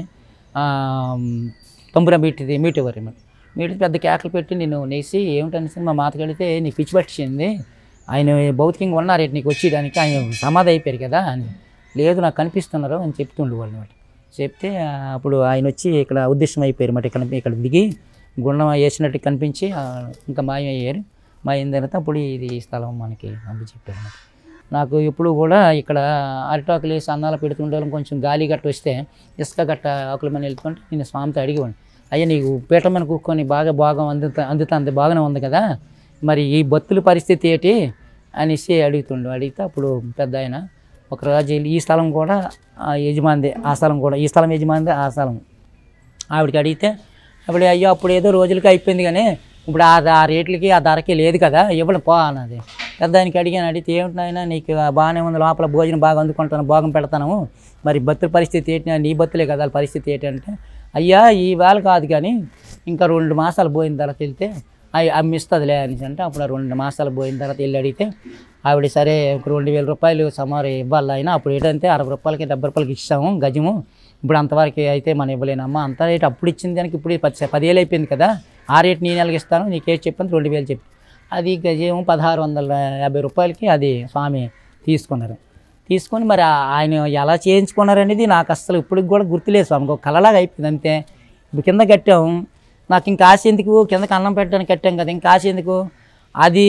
తంబుర మీటిది మీటేవారు అన్నమాట మీటి పెద్ద కేకలు పెట్టి నేను నేసి ఏమిటనేసి మా మాతకి వెళితే నీకు పిచ్చి పట్టింది ఆయన భౌతికంగా ఉన్నారు నీకు వచ్చేయడానికి ఆయన సమాధి అయిపోయారు కదా అని లేదు నాకు కనిపిస్తున్నారు అని చెప్తుండే వాళ్ళు అనమాట చెప్తే ఆ, అప్పుడు ఆయన వచ్చి ఇక్కడ ఉద్దేశం అయిపోయారు మాట ఇక్కడ ఇక్కడ దిగి గుండం వేసినట్టు కనిపించి ఆ, ఇంకా మాయమయ్యారు మాయిన తర్వాత అప్పుడు ఇది ఈ స్థలం మనకి అప్పు చెప్పారు అన్నమాట. నాకు ఎప్పుడు కూడా ఇక్కడ అరిటాకులు వేసి అన్నాలు పెడుతుండే కొంచెం గాలి గట్ట వస్తే ఇసుక గట్ట ఆకుల మీద వెళ్తుంటే నేను స్వామితో అడిగేవాడిని అయ్యా నీకు పీట మీద కూర్చొని బాగా బాగా అందుతా అందుతుంది బాగానే ఉంది కదా మరి ఈ బత్తుల పరిస్థితి ఏంటి అనేసి అడుగుతుండు అడిగితే అప్పుడు పెద్ద ఆయన ఒక రాజు వెళ్ళి ఈ స్థలం కూడా ఆ యజమానిదే ఆ స్థలం కూడా ఈ స్థలం యజమానిదే ఆ స్థలం ఆవిడకి అడిగితే అప్పుడు అయ్యో అప్పుడు ఏదో రోజులకి అయిపోయింది కానీ ఇప్పుడు ఆ ఆ రేట్లకి ఆ ధరకి లేదు కదా ఇవ్వడం పో అన్నది పెద్ద ఆయనకి అడిగాను అడిగితే ఏమిటి నాయన నీకు బాగానే ఉంది లోపల భోజనం బాగా అందుకుంటాను భోగం పెడతాను మరి భక్తుల పరిస్థితి ఏంటి నీ భక్తులే కదా వాళ్ళ పరిస్థితి ఏంటంటే అయ్యా ఈ వేళ కాదు కానీ ఇంకా రెండు మాసాలు పోయిన తర్వాత వెళ్తే అవి అమ్మిస్తుందిలే అని అంటే అప్పుడు ఆ రెండు మాసాలు పోయిన తర్వాత వెళ్ళి అడిగితే ఆవిడ సరే ఒక రెండు వేల రూపాయలు సుమారు ఇవ్వాలి అయినా అప్పుడు ఏంటంటే అరవై రూపాయలకి డెబ్బై రూపాయలకి ఇచ్చాము గజము ఇప్పుడు అంతవరకు అయితే మనం ఇవ్వలేనమ్మా అంత రేటు అప్పుడు ఇచ్చిన దానికి ఇప్పుడు పది పదివేలు అయిపోయింది కదా ఆ రేటు నేను నెలకి ఇస్తాను నీకేం చెప్పాను రెండు వేలు చెప్పి అది గజం పదహారు వందల యాభై రూపాయలకి అది స్వామి తీసుకున్నారు తీసుకొని మరి ఆ- ఆయన ఎలా చేయించుకున్నారనేది నాకు అసలు ఇప్పటికి కూడా గుర్తులేదు స్వామి ఒక కలలాగా అయిపోయింది అంతే ఇప్పుడు కింద కట్టాం నాకు ఇంకా ఆశ ఎందుకు కిందకి అన్నం పెట్టడానికి కట్టాం కదా ఇంకా ఆశ ఎందుకు అది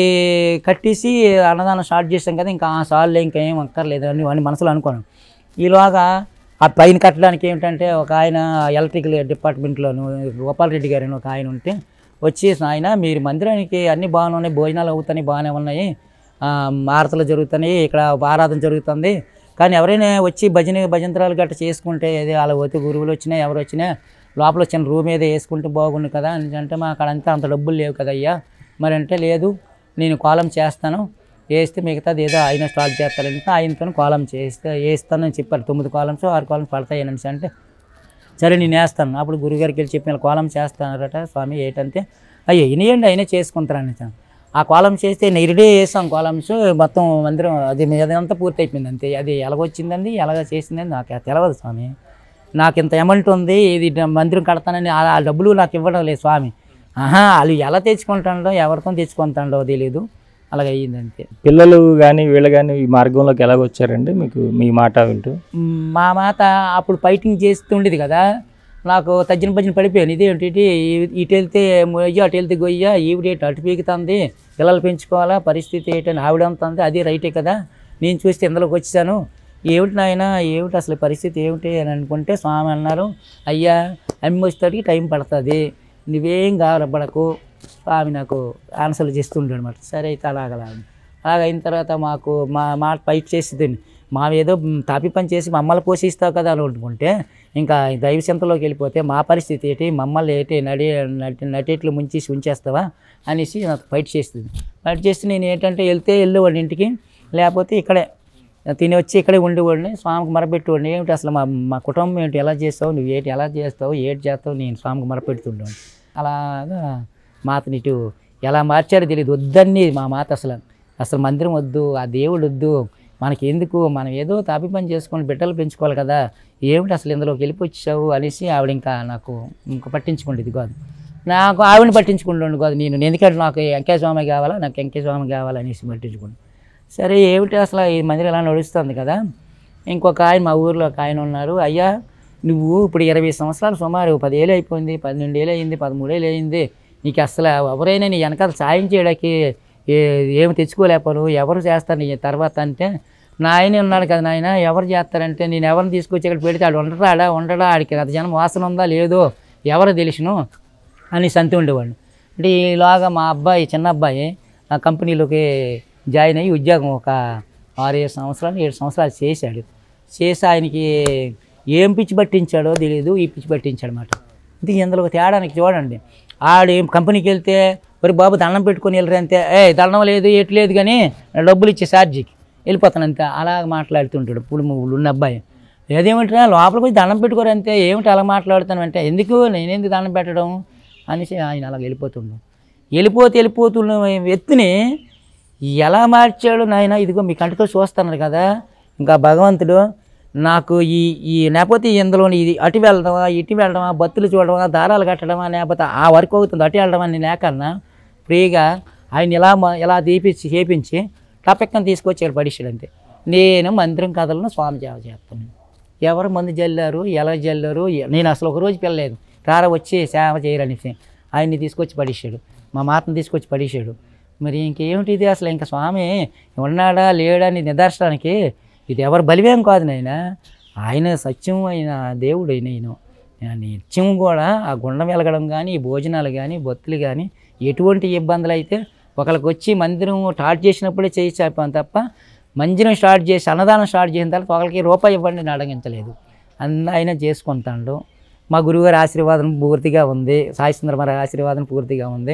కట్టేసి అన్నదానం స్టార్ట్ చేసాం కదా ఇంకా ఆ సార్లు ఇంకా ఏం అక్కర్లేదు అని వాడిని మనసులో అనుకోను ఈలోగా ఆ పైన కట్టడానికి ఏమిటంటే ఒక ఆయన ఎలక్ట్రికల్ డిపార్ట్మెంట్లోను గోపాలరెడ్డి గారు అని ఒక ఆయన ఉంటే వచ్చి ఆయన మీరు మందిరానికి అన్ని బాగానే ఉన్నాయి భోజనాలు అవుతాయి బాగానే ఉన్నాయి ఆ, ఆరతలు జరుగుతున్నాయి ఇక్కడ ఆరాధన జరుగుతుంది కానీ ఎవరైనా వచ్చి భజన భజంత్రాలు గట్ట చేసుకుంటే ఏదో వాళ్ళ వచ్చి గురువులు వచ్చినా ఎవరు వచ్చినా లోపల వచ్చిన రూమ్ ఏదో వేసుకుంటే బాగుండు కదా అని అంటే మా అక్కడంతా అంత డబ్బులు లేవు కదా అయ్యా మరి అంటే లేదు నేను కాలం చేస్తాను వేస్తే మిగతాది ఏదో ఆయన స్టార్ట్ చేస్తారంటే ఆయనతో కాలం చేస్తే వేస్తానని చెప్పారు తొమ్మిది కాలమ్స్ ఆరు కాలమ్స్ పడతాయి అనేసి అంటే సరే నేను వేస్తాను అప్పుడు గురుగారికి వెళ్ళి చెప్పిన కాలం చేస్తానరట స్వామి ఏంటంటే అయ్యో ఇనియండి అయినా చేసుకుంటారని ఆ కాలం చేస్తే నెగిరిడే వేసాం కాలమ్స్ మొత్తం మందిరం అది అదంతా పూర్తి అయిపోయింది అంతే అది ఎలాగొచ్చిందండి ఎలాగ చేసిందని నాకు తెలియదు స్వామి నాకు ఇంత అమౌంట్ ఉంది ఇది డ- మందిరం కడతానని ఆ ఆ డబ్బులు నాకు ఇవ్వడం లేదు స్వామి ఆహా వాళ్ళు ఎలా తెచ్చుకుంటాడో ఎవరితో తెచ్చుకుంటాడో తెలియదు అలాగ అయ్యింది అంతే పిల్లలు కానీ వీళ్ళు కానీ ఈ మార్గంలోకి ఎలాగ వచ్చారండి మీకు మీ మాట వింటూ మ్, మా మాత అప్పుడు ఫైటింగ్ చేస్తుండేది కదా నాకు తజ్జిన పజ్జిన పడిపోయాను ఇదేంటి ఇది? ఈ- ఇటు వెళ్తే మొయ్య అటు వెళ్తే గొయ్య ఈవిడేటి అటు పీకుతుంది పిల్లలు పెంచుకోవాలా పరిస్థితి ఏంటని ఆవిడ అంటుంది అది రైటే కదా నేను చూస్తే ఇందులోకి వచ్చాను ఏమిటి నాయన ఏమిటి అసలు పరిస్థితి ఏమిటి అని అనుకుంటే స్వామి అన్నారు అయ్యా అమ్మి వచ్చేటికి టైం పడుతుంది నువ్వేం కావాలబ్బడకు స్వామి నాకు ఆన్సర్లు చేస్తుండే అనమాట సరే అయితే అలాగలా అలాగ అయిన తర్వాత మాకు మా మా ఫైట్ చేసేదండి మా ఏదో మ్, తాపి పని చేసి మమ్మల్ని పోషిస్తావు కదా అని అనుకుంటే ఇంకా దైవ చింతలోకి వెళ్ళిపోతే మా పరిస్థితి ఏంటి మమ్మల్ని ఏంటి నడి నటి నటేట్లు ముంచేసి ఉంచేస్తావా అనేసి నాకు ఫైట్ చేస్తుంది ఫైట్ చేస్తే నేను ఏంటంటే వెళ్తే వెళ్ళేవాడిని ఇంటికి లేకపోతే ఇక్కడే తిని వచ్చి ఇక్కడే ఉండేవాడిని స్వామికి మరపెట్టేవాడిని ఏమిటి అసలు మా మా కుటుంబం ఏంటి ఎలా చేస్తావు నువ్వు ఏంటి ఎలా చేస్తావు ఏంటి చేస్తావు నేను స్వామికి మరపెడుతుండేవాడిని అలాగా మాతని ఇటు ఎలా మార్చారో తెలియదు వద్దని మా మాత అసలు అసలు మందిరం వద్దు ఆ దేవుడు వద్దు మనకి ఎందుకు మనం ఏదో తాపి పని చేసుకొని బిడ్డలు పెంచుకోవాలి కదా ఏమిటి అసలు ఇందులోకి వెళ్ళిపోచ్చావు అనేసి ఆవిడ ఇంకా నాకు ఇంకా పట్టించుకుండేది కాదు నాకు ఆవిడని పట్టించుకుంటుండే కాదు నేను ఎందుకంటే నాకు వెంకయ్య స్వామి కావాలా నాకు వెంకయ్య స్వామి కావాలా అనేసి పట్టించుకుంటాను సరే ఏమిటి అసలు ఈ మందిరం ఇలా నడుస్తుంది కదా ఇంకొక ఆయన మా ఊర్లో ఒక ఆయన ఉన్నారు అయ్యా నువ్వు ఇప్పుడు ఇరవై సంవత్సరాలు సుమారు పదేళ్ళు అయిపోయింది పన్నెండేళ్ళు అయింది పదమూడేళ్ళు అయింది నీకు అసలు ఎవరైనా నీ వెనకాల సాయం చేయడానికి ఏ- ఏమి తెచ్చుకోలేకపోను ఎవరు చేస్తారు నీ తర్వాత అంటే నా ఆయన ఉన్నాడు కదా నాయన ఎవరు చేస్తారంటే నేను ఎవరిని తీసుకొచ్చి ఇక్కడ పెడితే ఆడు ఉండరాడా ఉండడా ఆడికి గత జనం వాసన ఉందా లేదో ఎవరు తెలిసిను అని సంతి ఉండేవాడు అంటే ఈలోగా మా అబ్బాయి చిన్న అబ్బాయి ఆ కంపెనీలోకి జాయిన్ అయ్యి ఉద్యోగం ఒక ఆరు ఏడు సంవత్సరాలు ఏడు సంవత్సరాలు చేశాడు చేసి ఆయనకి ఏం పిచ్చి పట్టించాడో తెలియదు ఈ పిచ్చి పట్టించాడు అనమాట ఇది ఇందులో తేడానికి చూడండి ఆడు ఏం కంపెనీకి వెళ్తే మరి బాబు దండం పెట్టుకొని వెళ్ళరు అంతే ఏ దండం లేదు ఎటు లేదు కానీ డబ్బులు ఇచ్చే ఛార్జీకి వెళ్ళిపోతాను అంతే అలా మాట్లాడుతుంటాడు ఇప్పుడు ఉన్న అబ్బాయి ఏదేమిట్రా లోపలికి వచ్చి దండం పెట్టుకోరు అంతే ఏమిటి అలా మాట్లాడుతాను అంటే ఎందుకు నేనేందుకు దండం పెట్టడం అనేసి ఆయన అలా వెళ్ళిపోతుండు వెళ్ళిపోతే వెళ్ళిపోతున్న వ్యక్తిని ఎలా మార్చాడు నాయన ఇదిగో మీ కంటితో చూస్తున్నారు కదా ఇంకా భగవంతుడు నాకు ఈ ఈ లేకపోతే ఇందులోని ఇది అటు వెళ్ళడమా ఇటు వెళ్ళడమా బత్తులు చూడడమా దారాలు కట్టడమా లేకపోతే ఆ వరకు అవుతుంది అటు వెళ్ళడమా అని లేకన్నా ఫ్రీగా ఆయన ఇలా మ- ఇలా తీపించి చేపించి టపెక్కని తీసుకొచ్చి ఇక్కడ పడిచాడు అంతే నేను మందిరం కథలను స్వామి సేవ చేస్తాను ఎవరు మంది జల్లారు ఎలా జల్లారు ఎ- నేను అసలు ఒక రోజు పిల్లలేదు రారా వచ్చి సేవ చేయరనేసి ఆయన్ని తీసుకొచ్చి పడేసాడు మా మాతను తీసుకొచ్చి పడేసాడు మరి ఇంకేమిటి ఇది అసలు ఇంకా స్వామి ఉన్నాడా లేడా అని నిదర్శనానికి ఇది ఎవరు బలివేం కాదు నాయన ఆయన సత్యం అయిన దేవుడు అయిన ఈయన నిత్యం కూడా ఆ గుండం వెలగడం కానీ ఈ భోజనాలు కానీ బొత్తులు కానీ ఎటువంటి ఇబ్బందులు అయితే ఒకరికి వచ్చి మందిరం స్టార్ట్ చేసినప్పుడే చేయి చెప్పాను తప్ప మందిరం స్టార్ట్ చేసి అన్నదానం స్టార్ట్ చేసిన తర్వాత ఒకరికి రూపాయి ఇవ్వండి అని అడగించలేదు అన్న ఆయన చేసుకుంటాడు మా గురువుగారి ఆశీర్వాదం పూర్తిగా ఉంది సాయి సుందర మరి ఆశీర్వాదం పూర్తిగా ఉంది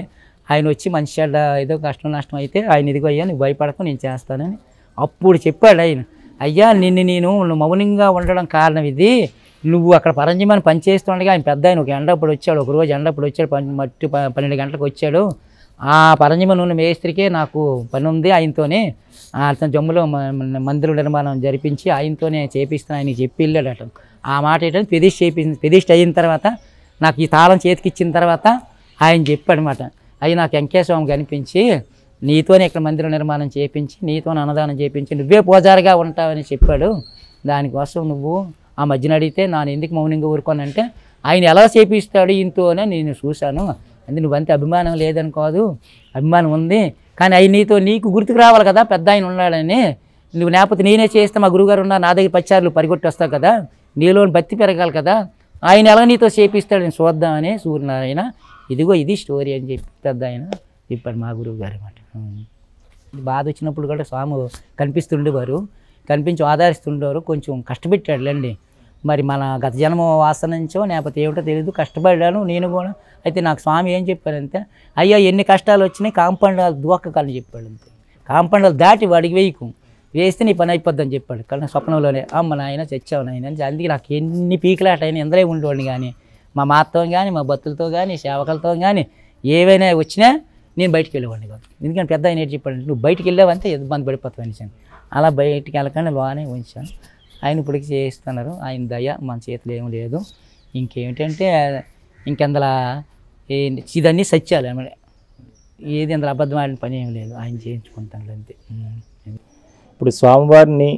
ఆయన వచ్చి మంచి చెడ్డ ఏదో కష్టం నష్టం అయితే ఆయన ఇదిగో అయ్యా నువ్వు భయపడకు నేను చేస్తానని అప్పుడు చెప్పాడు ఆయన అయ్యా నిన్ను నేను నువ్వు మౌనంగా ఉండడం కారణం ఇది నువ్వు అక్కడ పరంజమని పని చేస్తుండగా ఆయన పెద్ద ఆయన ఒక ఎండప్పుడు వచ్చాడు ఒక రోజు ఎండప్పుడు వచ్చాడు పని మట్టి ప- పన్నెండు గంటలకు వచ్చాడు ఆ పరంజమని ఉన్న మేస్త్రికే నాకు పని ఉంది ఆయనతోనే అతను జమ్ములో మ- మ- మందిర నిర్మాణం జరిపించి ఆయనతోనే చేపిస్తాను ఆయన చెప్పి వెళ్ళాడట ఆ మాట ఏంటంటే ప్రతిష్ఠ చేపించి ప్రతిష్ఠ అయిన తర్వాత నాకు ఈ తాళం చేతికి ఇచ్చిన తర్వాత ఆయన చెప్పాడనమాట అవి నాకు వెంకటేశ్వరం కనిపించి నీతోనే ఇక్కడ మందిర నిర్మాణం చేపించి నీతోనే అన్నదానం చేపించి నువ్వే పూజారిగా ఉంటావని చెప్పాడు దానికోసం నువ్వు ఆ మధ్యన అడిగితే ನಾನು ఎందుకు మౌనంగా ఊరుకోనంటే ఆయన ఎలా చేపిస్తాడు ఈయనతోనే నేను చూశాను అంటే నువ్వంతే అభిమానం లేదని కాదు అభిమానం ఉంది కానీ అవి నీతో నీకు గుర్తుకు రావాలి కదా పెద్ద ఆయన ఉన్నాడని నువ్వు లేకపోతే నేనే చేస్తే మా గురుగారు ఉన్నారు నా దగ్గర పచ్చారులు పరిగొట్టి వస్తావు కదా నీలోని బత్తి పెరగాలి కదా ఆయన ఎలా నీతో చేపిస్తాడు నేను చూద్దామని సూర్యనారాయణ ఇదిగో ఇది స్టోరీ అని చెప్పి పెద్ద ఆయన చెప్పాడు మా గురువు గారు అనమాట బాధ వచ్చినప్పుడు కూడా స్వామి కనిపిస్తుండేవారు కనిపించి ఆధారిస్తుండేవారు కొంచెం కష్టపెట్టాడులేండి మరి మన గత జన్మ వాసన నుంచో లేకపోతే ఏమిటో తెలియదు కష్టపడ్డాను నేను కూడా అయితే నాకు స్వామి ఏం చెప్పారంటే అయ్యా ఎన్ని కష్టాలు వచ్చినాయి కాంపౌండాలు దూకకాలని చెప్పాడు అంతే కాంపౌండాలు దాటి వాడికి వేయకు వేస్తే నీ పని అయిపోద్దని చెప్పాడు కానీ స్వప్నంలోనే అమ్మ నాయన చచ్చావు నాయన అని అందుకే నాకు ఎన్ని పీకులాట అయినా ఇందులో ఉండేవాడిని కానీ మా మాతో కానీ మా భక్తులతో కానీ సేవకులతో కానీ ఏవైనా వచ్చినా నేను బయటికి వెళ్ళేవాడిని కాదు ఎందుకంటే పెద్ద ఆయన ఏంటి చెప్పాడు నువ్వు బయటికి వెళ్ళావంటే ఇబ్బంది పడిపోతావు అనేసాను అలా బయటికి వెళ్ళకుండా లోనే ఉంచాను ఆయన ఇప్పటికి చేస్తున్నారు ఆయన దయ మన చేతిలో ఏం లేదు ఇంకేమిటంటే ఇంకెందులో ఏ- ఇదన్నీ సత్యాలు అన్నమాట ఏది అందులో అబద్ధం ఆడిన పని ఏం లేదు ఆయన చేయించుకుంటాను అంతే ఉం. ఇప్పుడు స్వామివారిని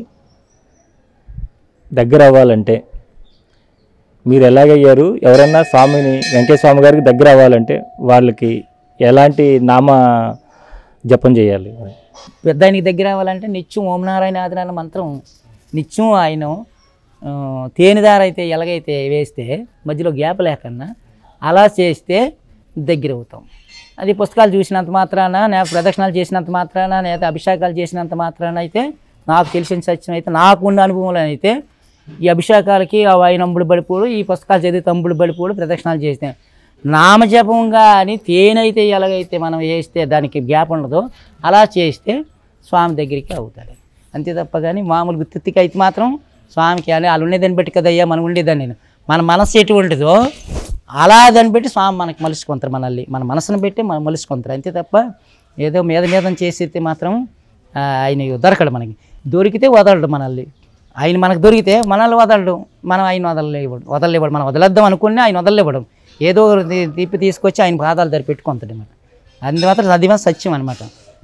దగ్గర అవ్వాలంటే మీరు ఎలాగయ్యారు ఎవరన్నా స్వామిని వెంకటేశ్వర స్వామి గారికి దగ్గర అవ్వాలంటే వాళ్ళకి ఎలాంటి నామ జపం చేయాలి పెద్ద ఆయనకి దగ్గర అవ్వాలంటే నిత్యం ఓం నారాయణ ఆదినారాయణ మంత్రం నిత్యం ఆయన ఆ, తేనెదార అయితే ఎలాగైతే వేస్తే మధ్యలో గ్యాప్ లేకన్నా అలా చేస్తే దగ్గర అవుతాం అది పుస్తకాలు చూసినంత మాత్రాన నేను ప్రదక్షిణాలు చేసినంత మాత్రాన లేదా అభిషేకాలు చేసినంత మాత్రాన అయితే నాకు తెలిసిన సత్యం అయితే నాకున్న అనుభవంలో అయితే ఈ అభిషేకాలకి ఆ వాయినంబుడు పడిపోడు ఈ పుస్తకాలు చదివి తంబుడు పడిపోడు ప్రదక్షిణాలు చేస్తే నామజపంగా అని తేనైతే ఎలాగైతే మనం వేస్తే దానికి గ్యాప్ ఉండదో అలా చేస్తే స్వామి దగ్గరికి అవుతాడు అంతే తప్ప కానీ మామూలు గుర్తికి అయితే మాత్రం స్వామికి అని వాళ్ళు ఉండేదాన్ని బట్టి కదయ్యా మనం ఉండేదాన్ని నేను మన మనసు ఎటువంటిదో అలా దాన్ని బట్టి స్వామి మనకి మలుచుకుంటారు మనల్ని మన మనసును పెట్టి మనం మలుచుకుంటారు అంతే తప్ప ఏదో మీద మీద చేసేస్తే మాత్రం ఆ, ఆయన దొరకడు మనకి దొరికితే వదలడు మనల్ని ఆయన మనకు దొరికితే మనల్ని వదలడు మనం ఆయన వదలలేవాడు వదలలేవాడు మనం వదలద్దాం అనుకుని ఆయన వదలలేవాడు ఏదో ఒకటి తీ- తీపి తీసుకొచ్చి ఆయన పాదాలు దగ్గర పెట్టుకుంటాడు అనమాట అది మాత్రం అది మాత్రం సత్యం అనమాట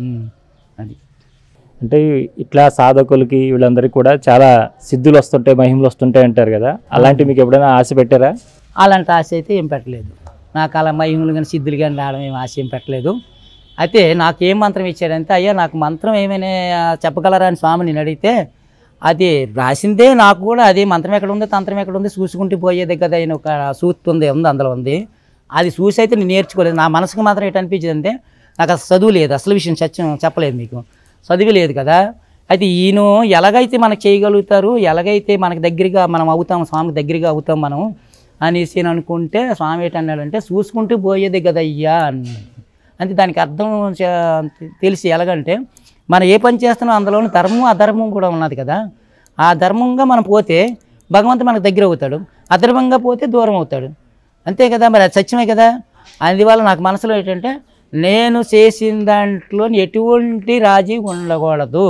అది అంటే ఇట్లా సాధకులకి వీళ్ళందరికీ కూడా చాలా సిద్ధులు వస్తుంటాయి మహిమలు వస్తుంటాయి అంటారు కదా అలాంటి మీకు ఎప్పుడైనా ఆశ పెట్టారా అలాంటి ఆశ అయితే ఏం పెట్టలేదు నాకు అలా మహిమలు కానీ సిద్ధులు కానీ రావడం ఏం ఆశ ఏం పెట్టలేదు అయితే నాకు ఏం మంత్రం ఇచ్చాడంటే అయ్యా నాకు మంత్రం ఏమైనా చెప్పగలరా అని స్వామి నేను అడిగితే అది రాసిందే నాకు కూడా అదే మంత్రం ఎక్కడ ఉంది తంత్రం ఎక్కడ ఉంది చూసుకుంటూ పోయేది కదా అని ఒక సూత్తి ఉంది ఉంది అందులో ఉంది అది చూసి అయితే నేను నేర్చుకోలేదు నా మనసుకు మాత్రం ఏంటి అనిపించింది అంటే నాకు అసలు చదువు లేదు అసలు విషయం సత్యం చెప్పలేదు మీకు చదివి లేదు కదా అయితే ఈయన ఎలాగైతే మనకు చేయగలుగుతారు ఎలాగైతే మనకు దగ్గరగా మనం అవుతాం స్వామికి దగ్గరగా అవుతాం మనం అనేసి నేను అనుకుంటే స్వామి ఏంటన్నాడంటే చూసుకుంటూ పోయేది కదా అయ్యా అన్నాడు అంటే దానికి అర్థం చే- తెలిసి ఎలాగంటే మనం ఏ పని చేస్తున్నాం అందులోని ధర్మం అధర్మం కూడా ఉన్నది కదా ఆ ధర్మంగా మనం పోతే భగవంతుడు మనకు దగ్గర అవుతాడు అధర్మంగా పోతే దూరం అవుతాడు అంతే కదా మరి అది సత్యమే కదా అందువల్ల నాకు మనసులో ఏంటంటే నేను చేసిన దాంట్లో ఎటువంటి రాజీ ఉండకూడదు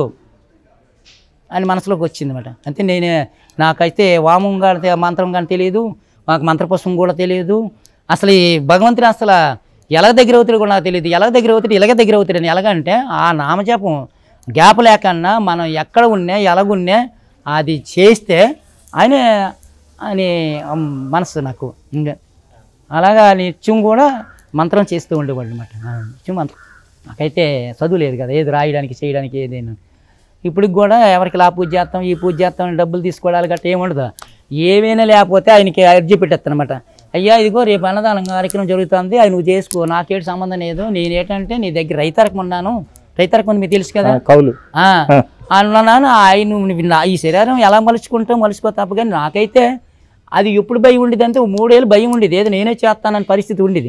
అని మనసులోకి వచ్చింది అనమాట అంతే నేనే నాకైతే వామం కానీ మంత్రం కానీ తెలియదు మాకు మంత్రపుష్పం కూడా తెలియదు అసలు ఈ భగవంతుని అసలు ఎలా దగ్గర అవుతాడు కూడా నాకు తెలియదు ఎలా దగ్గర అవుతాడు ఇలాగే దగ్గర అవుతాడు అని ఎలాగంటే ఆ నామజపం గ్యాప్ లేకన్నా మనం ఎక్కడ ఉన్నా ఎలాగున్నా అది చేస్తే ఆయన అని మనసు నాకు ఇంకా అలాగా నిత్యం కూడా మంత్రం చేస్తూ ఉండేవాడు అనమాట నిత్యం మంత్రం నాకైతే చదువు లేదు కదా ఏది రాయడానికి చేయడానికి ఏదైనా ఇప్పుడు కూడా ఎవరికి లా పూజ చేస్తాం ఈ పూజ చేస్తాం అని డబ్బులు తీసుకోవడాలు గట్రా ఏముండదు ఏమైనా లేకపోతే ఆయనకి అర్జీ పెట్టేస్తానమాట అయ్యా ఇదిగో రేపు అన్నదానం కార్యక్రమం జరుగుతుంది అది నువ్వు చేసుకో నాకేటి సంబంధం లేదు నేనేంటంటే నీ దగ్గర రైతరకం ఉన్నాను రైతరకం ఉంది మీకు తెలుసు కదా ఆ, కౌలు ఆ, అన్నాను ఆయన నువ్వు నా- ఈ శరీరం ఎలా మలుచుకుంటావు మలుచుకో తప్ప కానీ నాకైతే అది ఎప్పుడు భయం ఉండేది అంటే ఓ మూడేళ్ళు భయం ఉండేది ఏదో నేనే చేస్తానని పరిస్థితి ఉండేది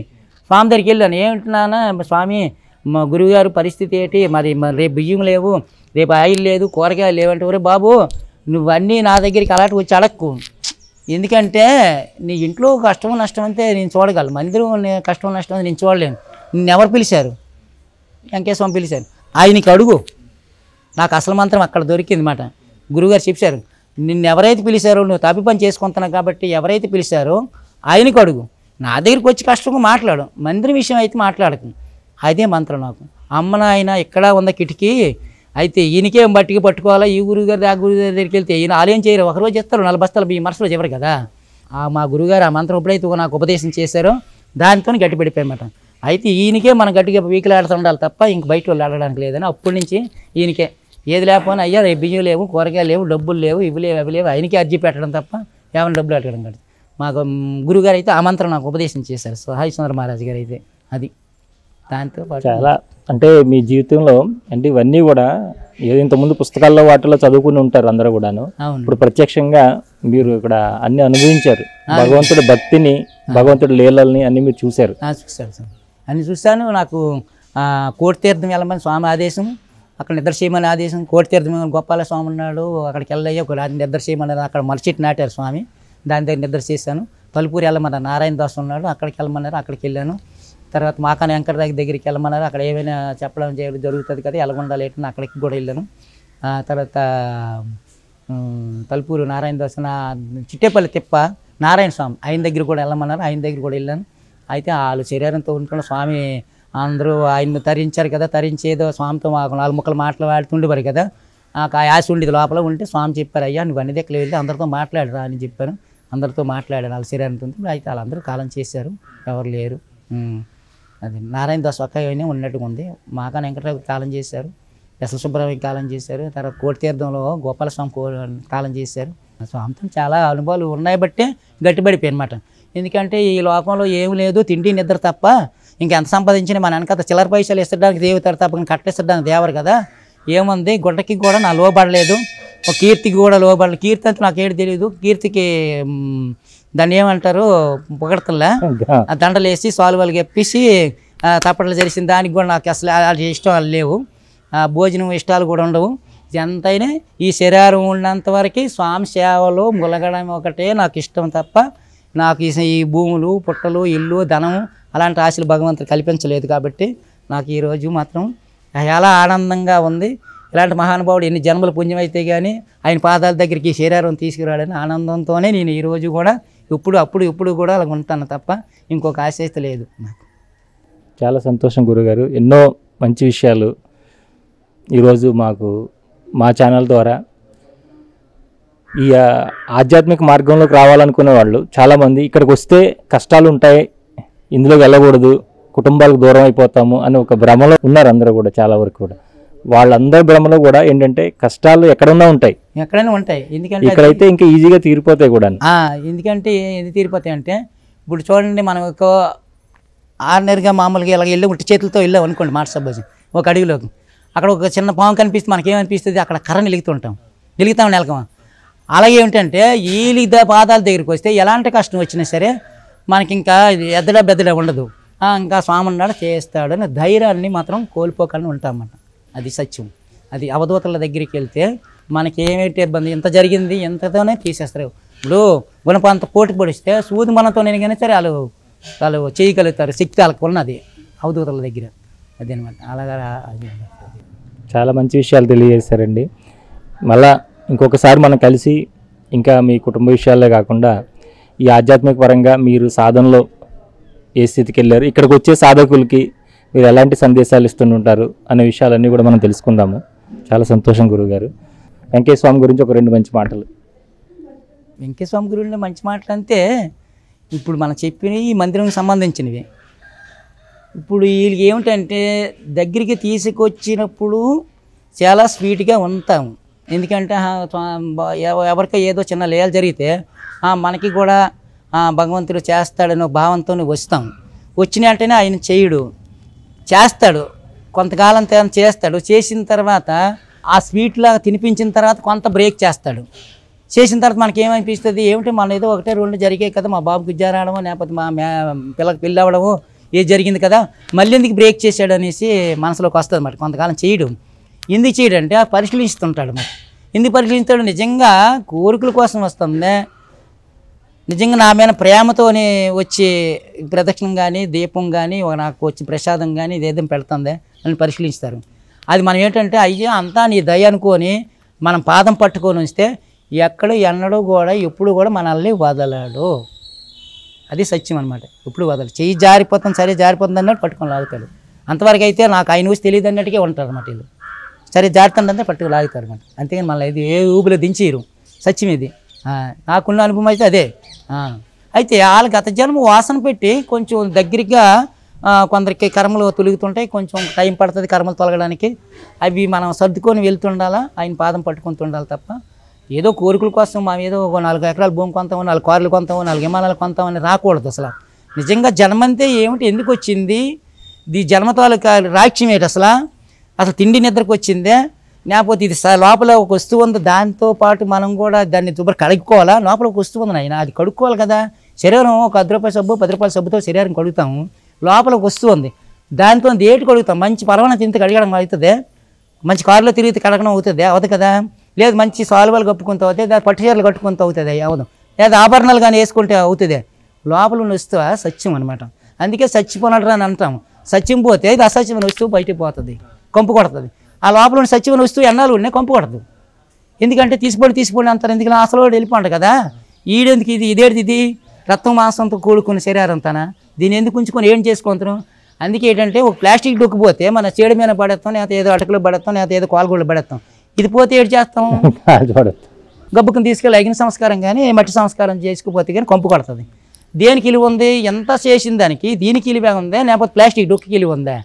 స్వామి దగ్గరికి వెళ్ళాను ఏమిటినానా స్వామి మా గురువుగారు పరిస్థితి ఏంటి మరి మరి రేపు బియ్యం లేవు రేపు ఆయిల్ లేదు కూరగాయలు లేవంటే ఒరే బాబు నువ్వన్నీ నా దగ్గరికి అలాంటి వచ్చి అడక్కు ఎందుకంటే నీ ఇంట్లో కష్టం నష్టం అంతే నేను చూడగలను మందిరం నే- కష్టం నష్టం అంతే నేను చూడలేను నిన్ను ఎవరు పిలిచారు వెంకటేశ్వరం పిలిచారు ఆయనకి అడుగు నాకు అసలు మంత్రం అక్కడ దొరికింది మాట గురుగారు చెప్పారు నిన్ను ఎవరైతే పిలిచారో నువ్వు తప్పి పని చేసుకుంటున్నావు కాబట్టి ఎవరైతే పిలిచారో ఆయనకు అడుగు నా దగ్గరికి వచ్చి కష్టంగా మాట్లాడు మందిరం విషయం అయితే మాట్లాడకు అదే మంత్రం నాకు అమ్మ నాయన ఇక్కడ ఉన్న కిటికీ అయితే ఈయనకే బట్టికి పట్టుకోవాలా ఈ గురుగారి ఆ గురుగారి దగ్గరికి వెళ్తే ఈయన ఆలయం చేయరు ఒకరోజు చెప్తారు నలభై బస్తాలు బియ్యం మరుసలో చెప్పరు కదా ఆ మా గురుగారు ఆ మంత్రం ఎప్పుడైతే నాకు ఉపదేశం చేశారో దానితో గట్టి పడిపోయామాట అయితే ఈయనకే మనం గట్టిగా వీకిలాడుతూ ఉండాలి తప్ప ఇంక బయట వాళ్ళు ఆడడానికి లేదని అప్పటి నుంచి ఈయనకే ఏది లేకపోయినా అయ్యా రేపు బియ్యం లేవు కూరగాయలు లేవు డబ్బులు లేవు ఇవి లేవు అవి లేవు ఆయనకే అర్జీ పెట్టడం తప్ప ఏమైనా డబ్బులు అడగడం కాదు మాకు మ్, గురుగారు అయితే ఆ మంత్రం నాకు ఉపదేశం చేశారు సహాయ సుందర మహారాజు గారు అయితే అది దాంతో పాటు చాలా అంటే మీ జీవితంలో అంటే ఇవన్నీ కూడా ఏదో ఇంతకుముందు పుస్తకాల్లో వాటిలో చదువుకుని ఉంటారు అందరూ కూడాను అవును ఇప్పుడు ప్రత్యక్షంగా మీరు ఇక్కడ అన్ని అనుభవించారు భగవంతుడి భక్తిని భగవంతుడి లీలల్ని అన్ని మీరు చూశారు ఆ, చూశాను సార్ అన్ని చూశాను నాకు ఆ, కోటి తీర్థం వెళ్ళమని స్వామి ఆదేశం అక్కడ నిద్ర చేయమని ఆదేశం కోటి తీర్థం వెళ్ళమని గోపాల స్వామి ఉన్నాడు అక్కడికి వెళ్ళయ్యా ఒక రాత్రి నిద్ర చేయమన్నారు అక్కడ మలచెట్టు నాటారు స్వామి దాని దగ్గర నిద్ర చేశాను పలుపూరి వెళ్ళమన్నారు నారాయణ దాస్ ఉన్నాడు అక్కడికి వెళ్ళమన్నారు అక్కడికి వెళ్ళాను తర్వాత మాకాని వెంకట దగ్గర దగ్గరికి వెళ్ళమన్నారు అక్కడ ఏమైనా చెప్పడం చేయడం జరుగుతుంది కదా ఎలగొండ లేటని అక్కడికి కూడా వెళ్ళాను ఆ తర్వాత ఉమ్, తలుపూరు నారాయణ దాస్ నా చిట్టేపల్లి తిప్ప నారాయణ స్వామి ఆయన దగ్గర కూడా వెళ్ళమన్నారు ఆయన దగ్గర కూడా వెళ్ళాను అయితే వాళ్ళు శరీరంతో ఉంటున్న స్వామి అందరూ ఆయన్ని తరించారు కదా తరించేదో స్వామితో మాకు నాలుగు ముక్కలు మాట్లాడుతుండేవారు కదా నాకు ఆ యాస ఉండేది లోపల ఉంటే స్వామి చెప్పారు అయ్యా నువ్వు అన్ని దగ్గర వెళ్ళి అందరితో మాట్లాడరా అని చెప్పారు అందరితో మాట్లాడారు వాళ్ళ శరీరంతో ఉంటే అయితే వాళ్ళందరూ కాలం చేశారు ఎవరు లేరు ఉమ్. అది నారాయణ దాస్ ఒక్క ఆయనే ఉన్నట్టుగా ఉంది మాకాన వెంకటరావు కాలం చేశారు ఎస్ఎల్ సుబ్రహ్మణ్యం కాలం చేశారు తర్వాత కోటి తీర్థంలో గోపాలస్వామి కో కాలం చేశారు స్వామితో చాలా అనుభవాలు ఉన్నాయి బట్టే గట్టిపడిపోయి అనమాట ఎందుకంటే ఈ లోకంలో ఏం లేదు తిండి నిద్ర తప్ప ఇంకెంత సంపాదించినా మన వెనకాల చిల్లర పైసలు ఇస్తడానికి దేవతారు తప్ప కట్టేస్తడానికి దేవరు కదా ఏముంది గుడ్డకి కూడా నా లోబడలేదు ఒక కీర్తికి కూడా లోబడలేదు కీర్తి అంటే నాకేడు తెలియదు కీర్తికి మ్, దాన్ని ఏమంటారు పొగడతల్లా ఆ దండలు వేసి సాల్వాలు చెప్పేసి తప్పట్లు జరిసిన దానికి కూడా నాకు అసలు అది ఇష్టం లేవు ఆ భోజనం ఇష్టాలు కూడా ఉండవు ఎంతైనా ఈ శరీరం ఉన్నంత వరకు స్వామి సేవలో ములగడం ఒకటే నాకు ఇష్టం తప్ప నాకు ఈ ఈ భూములు పుట్టలు ఇల్లు ధనం అలాంటి ఆశలు భగవంతుడు కల్పించలేదు కాబట్టి నాకు ఈరోజు మాత్రం చాలా ఆనందంగా ఉంది ఇలాంటి మహానుభావుడు ఎన్ని జన్మల పుణ్యం అయితే కానీ ఆయన పాదాల దగ్గరికి ఈ శరీరం తీసుకురాడని ఆనందంతోనే నేను ఈరోజు కూడా ఇప్పుడు అప్పుడు ఇప్పుడు కూడా అలా ఉంటాను తప్ప ఇంకొక ఆశ అయితే లేదు నాకు చాలా సంతోషం గురుగారు ఎన్నో మంచి విషయాలు ఈరోజు మాకు మా ఛానల్ ద్వారా ఈ ఆ, ఆధ్యాత్మిక మార్గంలోకి రావాలనుకునే వాళ్ళు చాలామంది ఇక్కడికి వస్తే కష్టాలు ఉంటాయి ఇందులో వెళ్ళకూడదు కుటుంబాలకు దూరం అయిపోతాము అని ఒక భ్రమలో ఉన్నారు అందరూ కూడా చాలా వరకు కూడా వాళ్ళందరి భ్రమలో కూడా ఏంటంటే కష్టాలు ఎక్కడున్నా ఉంటాయి ఎక్కడైనా ఉంటాయి ఎందుకంటే ఇక్కడైతే ఇంకా ఈజీగా తీరిపోతాయి కూడా ఆ, ఎందుకంటే ఇది తీరిపోతాయి అంటే ఇప్పుడు చూడండి మనం ఒక ఆర్డినరీగా మామూలుగా ఇలా వెళ్ళి ఉట్టి చేతులతో వెళ్ళాం అనుకోండి మాట సపోజ్ ఒక అడుగులోకి అక్కడ ఒక చిన్న పాము కనిపిస్తుంది మనకి ఏమనిపిస్తుంది అక్కడ కర్రని వెలుగుతుంటాం వెలుగుతాం నెలకమా అలాగే ఏమిటంటే ఈ ద పాదాల దగ్గరికి వస్తే ఎలాంటి కష్టం వచ్చినా సరే మనకి ఇంకా ఇది ఎద్దడా బెద్దడా ఉండదు ఆ, ఇంకా స్వామి ఉన్నాడు చేస్తాడు అనే ధైర్యాన్ని మాత్రం కోల్పోకుండా ఉంటామన్నమాట అది సత్యం అది అవధూతల దగ్గరికి వెళ్తే మనకి ఏమిటి ఇబ్బంది ఎంత జరిగింది ఎంతతోనే తీసేస్తారు ఇప్పుడు గుణపంత పోటీ పొడిస్తే సూది మనతో నేను కానీ సరే వాళ్ళు వాళ్ళు చేయగలుగుతారు శక్తి వాళ్ళకి ఉన్నది అవధూతల దగ్గర అది అనమాట అలాగా అది చాలా మంచి విషయాలు తెలియజేశారండి మళ్ళా ఇంకొకసారి మనం కలిసి ఇంకా మీ కుటుంబ విషయాలే కాకుండా ఈ ఆధ్యాత్మిక పరంగా మీరు సాధనలో ఏ స్థితికి వెళ్ళారు ఇక్కడికి వచ్చే సాధకులకి మీరు ఎలాంటి సందేశాలు ఇస్తుంటారు అనే విషయాలన్నీ కూడా మనం తెలుసుకుందాము చాలా సంతోషం గురువుగారు వెంకయ్య స్వామి గురించి ఒక రెండు మంచి మాటలు వెంకటస్వామి గురువులు మంచి మాటలు అంటే ఇప్పుడు మనం చెప్పినవి ఈ మందిరంకి సంబంధించినవి ఇప్పుడు వీళ్ళకి ఏమిటంటే దగ్గరికి తీసుకొచ్చినప్పుడు చాలా స్వీట్గా ఉంటాము ఎందుకంటే ఆ, స్వా- బ- ఎవ- ఎవరికో ఏదో చిన్న లేయాలు జరిగితే ఆ, మనకి కూడా ఆ, భగవంతుడు చేస్తాడని ఒక భావంతో వస్తాం వచ్చిన వెంటనే ఆయన చేయుడు చేస్తాడు కొంతకాలం తేన చేస్తాడు చేసిన తర్వాత ఆ స్వీట్లాగా తినిపించిన తర్వాత కొంత బ్రేక్ చేస్తాడు చేసిన తర్వాత మనకి ఏమనిపిస్తుంది ఏమిటి మన ఏదో ఒకటే రెండు జరిగాయి కదా మా బాబుకి ఉద్యోగం రావడము లేకపోతే మా మే పిల్లకి పెళ్ళి అవ్వడము ఏ జరిగింది కదా మళ్ళీ ఎందుకు బ్రేక్ చేశాడు అనేసి మనసులోకి వస్తుంది మరి కొంతకాలం చేయడం ఎందుకు చేయడం అంటే ఆ పరిశీలిస్తుంటాడు మరి ఎందుకు పరిశీలిస్తాడు నిజంగా కోరికల కోసం వస్తుందే నిజంగా నా మీద ప్రేమతోని వచ్చే ప్రదక్షిణం కానీ దీపం కానీ ఒక నాకు వచ్చే ప్రసాదం కానీ ఇదేదో పెడుతుందే అని పరిశీలిస్తారు అది మనం ఏంటంటే అయ్యో అంతా నీ దయ అనుకొని మనం పాదం పట్టుకొని ఉంచితే ఎక్కడ ఎన్నడూ కూడా ఎప్పుడు కూడా మనల్ని వదలడు అది సత్యం అనమాట ఎప్పుడు వదలడు చెయ్యి జారిపోతుంది సరే జారిపోతుంది అన్నట్టు పట్టుకొని లాగుతాడు అంతవరకు అయితే నాకు ఆయన ఊసి తెలియదు అన్నట్టుగా ఉంటారు అనమాట వీళ్ళు సరే జారుతుందంటే పట్టుకు లాగుతారు అనమాట అంతేగాని మళ్ళీ ఇది ఏ ఊబిలో దించేయరు సత్యం ఇది ఆ, నాకున్న అనుభవం అయితే అదే ఆ. అయితే వాళ్ళ గత జన్మ వాసన పెట్టి కొంచెం దగ్గరగా ఆ, కొందరికి కర్మలు తొలుగుతుంటాయి కొంచెం టైం పడుతుంది కర్మలు తొలగడానికి అవి మనం సర్దుకొని వెళ్తుండాలా ఆయన పాదం పట్టుకుంటూ ఉండాలి తప్ప ఏదో కోరికల కోసం మనం ఏదో ఒక నాలుగు ఎకరాల భూమి కొంతామో నాలుగు కార్లు కొంతామో నాలుగు విమానాలు కొంతామని రాకూడదు అసలు నిజంగా జన్మంతే ఏమిటి ఎందుకు వచ్చింది ఈ జన్మ తాలూకా రాక్ష్యం ఏంటి అసలు అసలు తిండి నిద్రకు వచ్చిందే లేకపోతే ఇది స- లోపల ఒక వస్తువు ఉంది దాంతో పాటు మనం కూడా దాన్ని దుబ్బర కడుక్కోవాలా లోపల ఒక వస్తువు ఉంది నాయన అది కడుక్కోవాలి కదా శరీరం ఒక పది రూపాయల సబ్బు పది రూపాయల సబ్బుతో శరీరం కడుగుతాము లోపల ఒక వస్తువు ఉంది దాంతో ఏటి కడుగుతాం మంచి పరవన తింటే కడగడం అవుతుంది మంచి కారులో తిరిగితే కడగడం అవుతుంది అవదు కదా లేదు మంచి సాల్వాలు కప్పుకుంటూ అవుతుంది లేదా పట్టు చీరలు కట్టుకుంటూ అవుతుంది అవదు లేదా ఆభరణాలు కానీ వేసుకుంటే అవుతుంది లోపల ఉన్న వస్తువు సత్యం అనమాట అందుకే సచ్చిపోనడు అని అంటాం సత్యం పోతే ఇది అసత్యమైన వస్తువు బయటికి పోతుంది కంపు కొడుతుంది ఆ లోపల ఉన్న సత్యమైన వస్తువు ఎన్నాళ్ళు ఉన్నాయి కంపు కొడదు ఎందుకంటే తీసిపోండి తీసిపోండి అంటారు ఎందుకంటే అసలు వాడు వెళ్ళిపోండి కదా ఈడెందుకు ఇది ఇదేంటిది ఇది రక్తం మాంసంతో కూడుకున్న శరీరం తన దీన్ని ఎందుకు ఉంచుకొని ఏం చేసుకుంటారు అందుకే ఏంటంటే ఒక ప్లాస్టిక్ డొక్కిపోతే మన చేడు మీద పడేస్తాం లేకపోతే ఏదో అటకలో పడేస్తాం లేకపోతే ఏదో కాలుగోళ్ళు పడేస్తాం ఇది పోతే ఏడు చేస్తాం చూడదు గబ్బుకుని తీసుకెళ్ళి అగిన సంస్కారం కానీ మట్టి సంస్కారం చేసుకుపోతే కానీ కంపు కొడుతుంది దేనికి ఇలువ ఉంది ఎంత చేసిన దానికి దీనికి ఇలువ ఉందా లేకపోతే ప్లాస్టిక్ డొక్కి ఇలువ ఉందా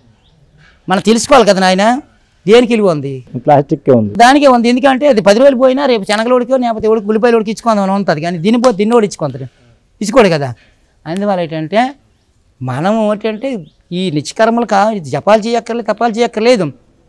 మనం తెలుసుకోవాలి కదా నాయన దేనికి ఇలువ ఉంది ప్లాస్టిక్కే ఉంది దానికే ఉంది ఎందుకంటే అది పది రోజులు పోయినా రేపు శనగలోడికో లేకపోతే ఎవరికి ఉల్లిపాయలు ఉడికి ఇచ్చుకుందాం అని ఉంటుంది కానీ దీని పోతే దీన్ని కూడా ఇచ్చుకుంటాడు ఇచ్చుకోడు కదా అందువల్ల ఏంటంటే మనం ఏంటంటే ఈ నిత్యకర్మలు కా ఇది జపాలు చేయక్కర్లేదు తపాలు చేయక్కర్లేదు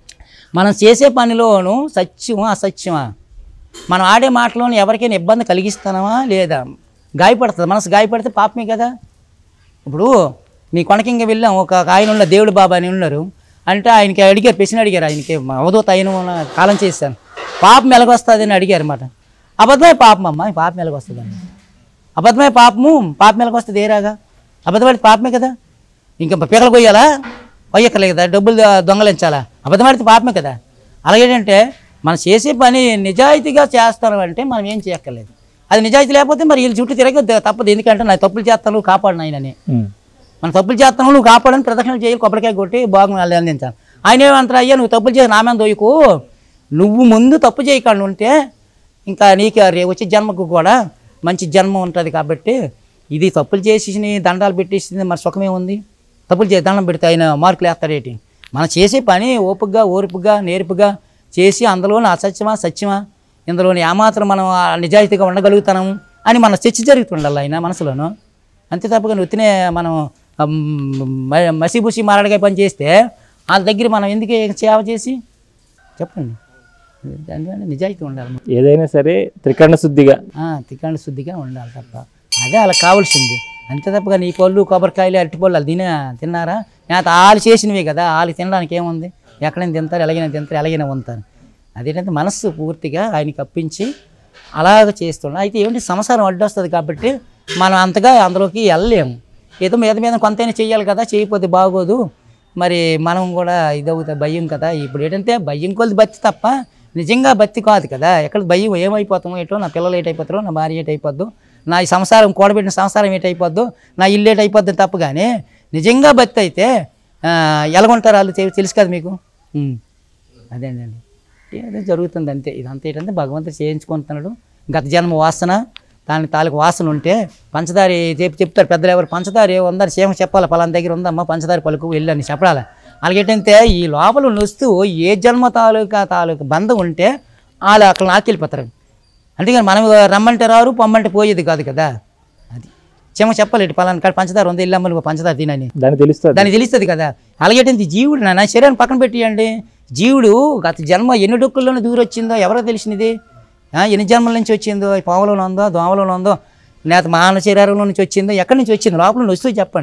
మనం చేసే పనిలోను సత్యమా అసత్యమా మనం ఆడే మాటలోని ఎవరికైనా ఇబ్బంది కలిగిస్తున్నామా లేదా గాయపడుతుంది మనసు గాయపడితే పాపమే కదా ఇప్పుడు మీ కొనకింగ వెళ్ళాం ఒక ఆయన ఉన్న దేవుడు బాబా అని ఉన్నారు అంటే ఆయనకి అడిగారు ప్రశ్న అడిగారు ఆయనకి మా అవధూత ఆయన ఉన్న కాలం చేశాను పాపం ఎలాగొస్తుంది అని అడిగారు అనమాట అబద్ధమే పాపం అమ్మ ఈ పాపం ఎలాగొస్తుంది అండి అబద్ధమే పాపము పాపం ఎలాగొస్తుంది ఏరాగా అబద్ధపడితే పాపమే కదా ఇంకా పీకలు కొయ్యాలా కొయ్యక్కర్లేదు కదా డబ్బులు ద- దొంగలించాలా అబద్ధపడితే పాపమే కదా అలాగేంటంటే మనం చేసే పని నిజాయితీగా చేస్తాను అంటే మనం ఏం చేయక్కర్లేదు అది నిజాయితీ లేకపోతే మరి వీళ్ళు చుట్టూ తిరగ తప్పదు ఎందుకంటే నా తప్పులు చేస్తాను కాపాడు నాయనని ఉమ్. మన తప్పులు చేస్తాను నువ్వు కాపాడని ప్రదక్షిణ చేయాలి కొబ్బరికాయ కొట్టి బాగు అందించాను ఆయన ఏమంటారు అయ్యా నువ్వు తప్పులు చేసి నా మీద దొయ్యకు నువ్వు ముందు తప్పు చేయకుండా ఉంటే ఇంకా నీకు రే వచ్చే జన్మకు కూడా మంచి జన్మ ఉంటుంది కాబట్టి ఇది తప్పులు చేసి దండాలు పెట్టేసింది మరి సుఖమే ఉంది తప్పులు చేసి దండం పెడితే ఆయన మార్కులు వేస్తాడేటి మనం చేసే పని ఓపికగా ఓర్పుగా నేర్పుగా చేసి అందులోని అసత్యమా సత్యమా ఇందులోని ఏమాత్రం మనం ఆ నిజాయితీగా ఉండగలుగుతాము అని మన చర్చ జరుగుతుండాలి ఆయన మనసులోను అంతే తప్పగా ఉత్తినే మనం అమ్, మ- మసిబుసి మారడిగా పని చేస్తే వాళ్ళ దగ్గర మనం ఎందుకు సేవ చేసి చెప్పండి దానివల్ల నిజాయితీ ఉండాలి ఏదైనా సరే త్రికరణ శుద్ధిగా ఆ, తికాండ శుద్ధిగా ఉండాలి తప్ప అదే వాళ్ళకి కావాల్సింది అంతే తప్పగా నీ పళ్ళు కొబ్బరికాయలు అరటిపళ్ళు వాళ్ళు తినే తిన్నారా లేకపోతే వాళ్ళు చేసినవే కదా వాళ్ళు తినడానికి ఏముంది ఎక్కడైనా తింటారు ఎలాగైనా తింటారు ఎలాగైనా ఉంటారు అదేంటంటే మనస్సు పూర్తిగా ఆయనకి అప్పించి అలాగ చేస్తున్నాం అయితే ఏమిటి సంసారం అడ్డొస్తుంది కాబట్టి మనం అంతగా అందులోకి వెళ్ళలేము ఏదో మీద మీద కొంతైనా చెయ్యాలి కదా చేయకపోతే బాగోదు మరి మనం కూడా ఇదవుతా భయం కదా ఇప్పుడు ఏంటంటే భయం కొద్ది బతి తప్ప నిజంగా బతి కాదు కదా ఎక్కడ భయం ఏమైపోతామో ఏటో నా పిల్లలు ఏటైపోతారో నా భార్య ఏటైపోద్దు నా ఈ సంసారం కూడబెట్టిన సంసారం ఏటైపోద్దు నా ఇల్లు ఏటైపోద్ది తప్ప కానీ నిజంగా బతి అయితే ఆ, ఎలాగుంటారు వాళ్ళు తె- తెలుసు కదా మీకు ఉమ్. అదేనండి ఏదో జరుగుతుంది అంతే ఇదంతా ఏంటంటే భగవంతుడు చేయించుకుంటున్నాడు గత జన్మ వాసన దాని తాలూకు వాసన ఉంటే పంచదార చెప్పి చెప్తారు పెద్దలు ఎవరు పంచదార ఏ ఉందని సేమ చెప్పాలి పలానా దగ్గర ఉందమ్మా పంచదార పలుకు వెళ్ళని చెప్పాలి అలాగేంటంటే ఈ లోపల నొస్తూ ఏ జన్మ తాలూకా తాలూకు బంధం ఉంటే వాళ్ళు అక్కడ నాకెళ్ళిపోతారు అంతేగాని మనం రమ్మంటే రారు పొమ్మంటే పోయేది కాదు కదా అది చెమ చెప్పలేడు పలానా కాడ పంచదార ఉంది వెళ్ళమ్మా నువ్వు పంచదార తినని దాన్ని తెలుస్తుంది దానికి తెలుస్తుంది కదా అలాగేంటి జీవుడు నా శరీరాన్ని పక్కన పెట్టియండి జీవుడు గత జన్మ ఎన్ని డొక్కుల్లోనే దూరొచ్చిందో ఎవరికి తెలిసినది ఆ, ఎన్ని జన్మల నుంచి వచ్చిందో ఈ పావులో ఉందో దోమలో ఉందో లేకపోతే మానవ శరీరంలో నుంచి వచ్చిందో ఎక్కడి నుంచి వచ్చిందో లోపల నుంచి వస్తూ చెప్పండి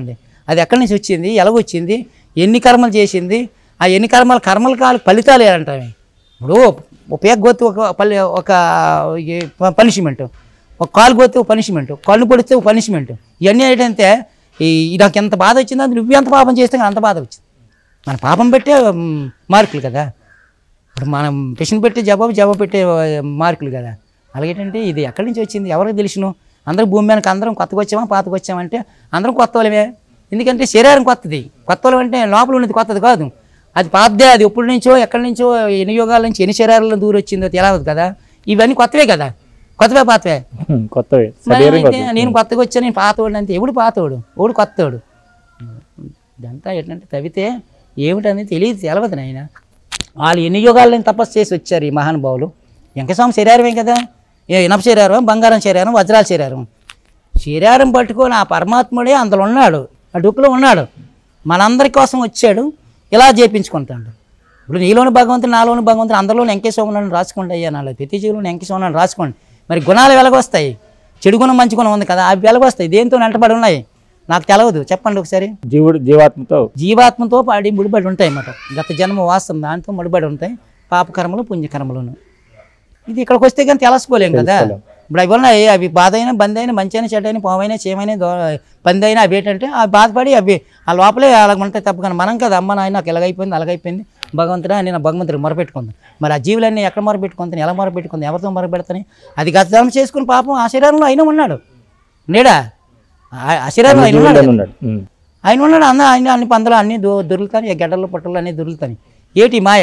అది ఎక్కడి నుంచి వచ్చింది ఎలాగొచ్చింది ఎన్ని కర్మలు చేసింది ఆ ఎన్ని కర్మలు కర్మల కాలు ఫలితాలు ఏంటంటే ఇప్పుడు ఉపయోగ గోతి ఒక పల్లి ఒక పనిష్మెంట్ ఒక కాలు గోతే ఒక పనిష్మెంట్ కళ్ళు పొడిస్తే ఒక పనిష్మెంట్ ఇవన్నీ ఏంటంటే ఈ ఈ నాకు ఎంత బాధ వచ్చిందో అది నువ్వు ఎంత పాపం చేస్తే నాకు అంత బాధ వచ్చింది మన పాపం పెట్టే మ్, మార్కులు కదా ఇప్పుడు మనం క్వశ్చన్ పెట్టే జవాబు జవాబు పెట్టే ఆ, మార్కులు కదా అలాగేంటంటే ఇది ఎక్కడి నుంచి వచ్చింది ఎవరికి తెలుసును అందరూ భూమి మీదకి అందరం కొత్తగా వచ్చామా పాతకు వచ్చామంటే అందరం కొత్త వాళ్ళమే ఎందుకంటే శరీరం కొత్తది కొత్త వాళ్ళం అంటే లోపల ఉన్నది కొత్తది కాదు అది పాతదే అది ఎప్పటి నుంచో ఎక్కడి నుంచో ఎన్ని యుగాల నుంచి ఎన్ని శరీరాల దూరం వచ్చిందో తెలియదు కదా ఇవన్నీ కొత్తవే కదా కొత్తవే పాతవే కొత్తవే మరి శరీరం అయితే కొత్తది. నేను కొత్తగా వచ్చా నేను పాతవాడు అంటే ఎవడు పాతవాడు ఎవడు కొత్తవాడు ఇదంతా ఏంటంటే తవ్వితే ఏమిటనేది తెలియదు తెలవదు నాయన వాళ్ళు ఎన్ని యుగాలను తపస్సు చేసి వచ్చారు ఈ మహానుభావులు వెంకస్వామి శరీరమే కదా ఏ ఇనప శరీరం బంగారం శరీరం వజ్రాల శరీరం శరీరం పట్టుకొని ఆ పరమాత్ముడే అందులో ఉన్నాడు ఆ డుక్కులో ఉన్నాడు మనందరి కోసం వచ్చాడు ఇలా చేపించుకుంటాడు ఇప్పుడు నీలోని భగవంతుడు నాలోని భగవంతుడు అందరిలోని వెంకటేశ్వరం ఉన్నాడు రాసుకోండి అయ్యా నాలో ప్రతి జీవులో వెంకటేశ్వరం ఉన్నాడు రాసుకోండి మరి గుణాలు వెలగొస్తాయి చెడు గుణం మంచి గుణం ఉంది కదా అవి వెలగొస్తాయి దేంతో వెంటబడి ఉన్నాయి నాకు తెలవదు చెప్పండి ఒకసారి జీవుడు జీవాత్మతో జీవాత్మతో పాడి ముడిపడి ఉంటాయి అన్నమాట గత జన్మ వాస్తవం దాంతో ముడిపడి ఉంటాయి పాపకర్మలు పుణ్యకర్మలను ఇది ఇక్కడికి వస్తే కానీ తెలుసుకోలేం కదా తెలుసుకోలేం. ఇప్పుడు అవి ఉన్నాయి అవి బాధ అయినా బంద్ అయినా మంచి అయినా చెడ్డ అయినా పామైనా చేమైనా దో పంది అయినా అవి ఏంటంటే అవి బాధపడి అవి ఆ లోపలే అలా ఉంటాయి తప్ప కానీ మనం కదా అమ్మ నాయన నాకు ఎలాగైపోయింది అలాగైపోయింది భగవంతుడా నేను భగవంతుడికి మొరపెట్టుకుంది మరి ఆ జీవులన్నీ ఎక్కడ మొరపెట్టుకుంటాను ఎలా మొరపెట్టుకుంది ఎవరితో మొరపెడతాను అది గత జన్మ చేసుకుని పాపం ఆ శరీరంలో అయినా ఉన్నాడు నేడా ఆ- ఆ శరీరంలో ఆయన ఉన్నాడు జీవుడు కదా. ఉన్నాడు ఉమ్. ఆయన ఉన్నాడు అన్న ఆయన అన్ని పందులు అన్నీ దొ దొరుకుతాయి గడ్డలు పట్టలు అన్నీ దొరుకుతాయి ఏటి మాయ